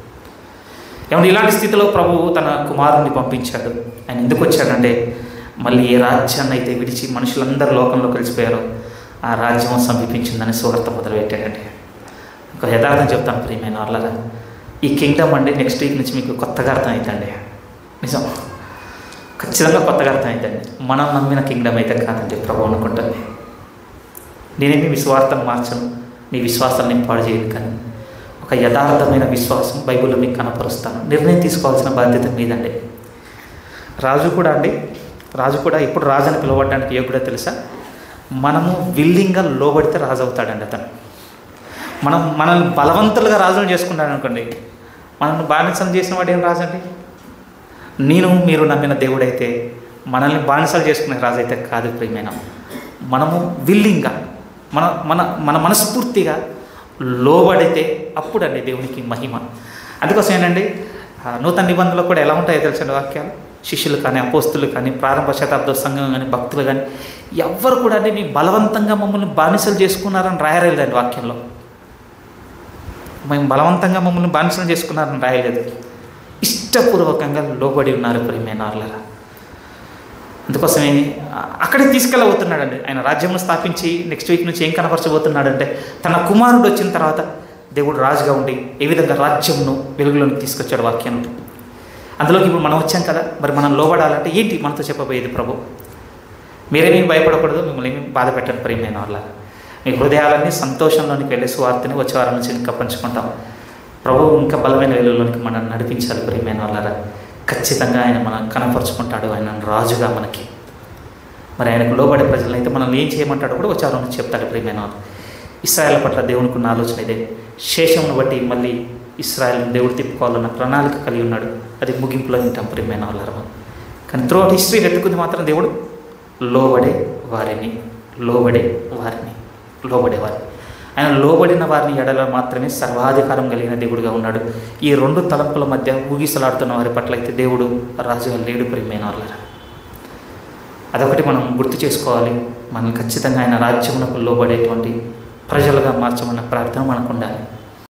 ఏమంటే ఇలాంటి స్థితిలో ప్రభువు తన కుమారుణ్ణి పంపించాడు ఆయన ఎందుకు వచ్చాడంటే మళ్ళీ ఏ రాజ్యాన్ని అయితే విడిచి మనుషులందరూ లోకంలో కలిసిపోయారో ఆ రాజ్యం సమీపించిందని సువార్త మొదలుపెట్టాడండి ఒక యథార్థం చెప్తాను ప్రియమైన వాళ్ళగా ఈ కింగ్డమ్ అండి నెక్స్ట్ వీక్ నుంచి మీకు కొత్తగా అర్థం అవుతుందండి నిజం ఖచ్చితంగా కొత్తగా అర్థం అవుతుంది మనం నమ్మిన కింగ్డమ్ అయితే కాదండి ప్రభు అనుకుంటుంది నేనేమి మీ స్వార్థం మార్చను మీ విశ్వాసాన్ని పాడు చేయను కానీ ఒక యథార్థమైన విశ్వాసం బైబిల్లో మీకు కనపరుస్తాను నిర్ణయం తీసుకోవాల్సిన బాధ్యత మీదండి రాజు కూడా అండి రాజు కూడా ఎప్పుడు రాజు అని పిలవడానికి యోగుడో తెలుసా మనము విల్లింగ్గా లోబడితే రాజు అవుతాడండి అతను మనం మనల్ని బలవంతులుగా రాజును చేసుకున్నాడు అనుకోండి మనల్ని బానిసం చేసిన వాడు ఏం రాజు అండి నేను మీరు నమ్మిన దేవుడైతే మనల్ని బానిసలు చేసుకునే రాజు అయితే కాదు ప్రియమైన మనము విల్లింగ్గా మన మన మన మనస్ఫూర్తిగా లోబడితే అప్పుడండి దేవునికి మహిమ అందుకోసం ఏంటండి ఆ నూతన నిబంధనలు కూడా ఎలా ఉంటాయో తెలిసిన వాక్యాలు శిష్యులు కానీ అపోస్తులు కానీ ప్రారంభ శతాబ్ద సంఘం కానీ భక్తులు కానీ ఎవ్వరు కూడా అండి మీ బలవంతంగా మమ్మల్ని బానిసలు చేసుకున్నారని రాయలేదండి వాక్యంలో మేము బలవంతంగా మమ్మల్ని బానిసలు చేసుకున్నారని రాయలేదు ఇష్టపూర్వకంగా లోబడి ఉన్నారు ప్రియమైన వాళ్ళరా అందుకోసమే ఆ- అక్కడికి తీసుకెళ్ళబోతున్నాడండి ఆయన రాజ్యంను స్థాపించి నెక్స్ట్ వీక్ నుంచి ఏం కనపరచబోతున్నాడంటే తన కుమారుడు వచ్చిన తర్వాత దేవుడు రాజుగా ఉండి ఏ విధంగా రాజ్యంను వెలుగులోకి తీసుకొచ్చాడు వాక్యం అందులోకి ఇప్పుడు మనం వచ్చాం కదా మరి మనం లోబడాలంటే ఏంటి మనతో చెప్పబోయేది ప్రభు మీరేమీ భయపడకూడదు మిమ్మల్ని ఏమీ బాధ పెట్టండి ప్రియమైన వాళ్ళ మీ హృదయాలన్నీ సంతోషంలోనికి వెళ్ళే సువార్తని వచ్చే వారం నుంచి ఇంకా పంచుకుంటాం ప్రభు ఇంకా బలమైన వెలుగులోనికి మనం నడిపించాలి ప్రియమైన వాళ్ళరా ఖచ్చితంగా ఆయన మనం కనపరుచుకుంటాడు ఆయన రాజుగా మనకి మరి ఆయనకు లోబడే ప్రజలను అయితే మనల్ని ఏం చేయమంటాడో కూడా వచ్చే వారం నుంచి చెప్తాడు ప్రియమైన వాళ్ళు ఇస్రాయల్ పట్ల దేవునికి ఉన్న ఆలోచన ఇదే శేషమును బట్టి మళ్ళీ ఇస్రాయల్ని దేవుడు తిప్పుకోవాలన్న ప్రణాళిక కలిగి ఉన్నాడు అది ముగింపులో వింటాం ప్రియమైన వాళ్ళరా కానీ త్రూఅవుట్ హిస్టరీ ఎత్తుకుంది మాత్రం దేవుడు లోబడే వారిని లోబడే వారిని లోబడే వారిని ఆయన లోబడిన వారిని ఎడల మాత్రమే సర్వాధికారం కలిగిన దేవుడుగా ఉన్నాడు ఈ రెండు తలంపుల మధ్య ఊగిసలాడుతున్న వారి పట్ల అయితే దేవుడు రాజుగా లేడు ప్రియమైన వాళ్ళరా అదొకటి మనం గుర్తు చేసుకోవాలి మనం ఖచ్చితంగా ఆయన రాజ్యమునకు లోబడేటువంటి ప్రజలుగా మార్చమన్న ప్రార్థన మనకు ఉండాలి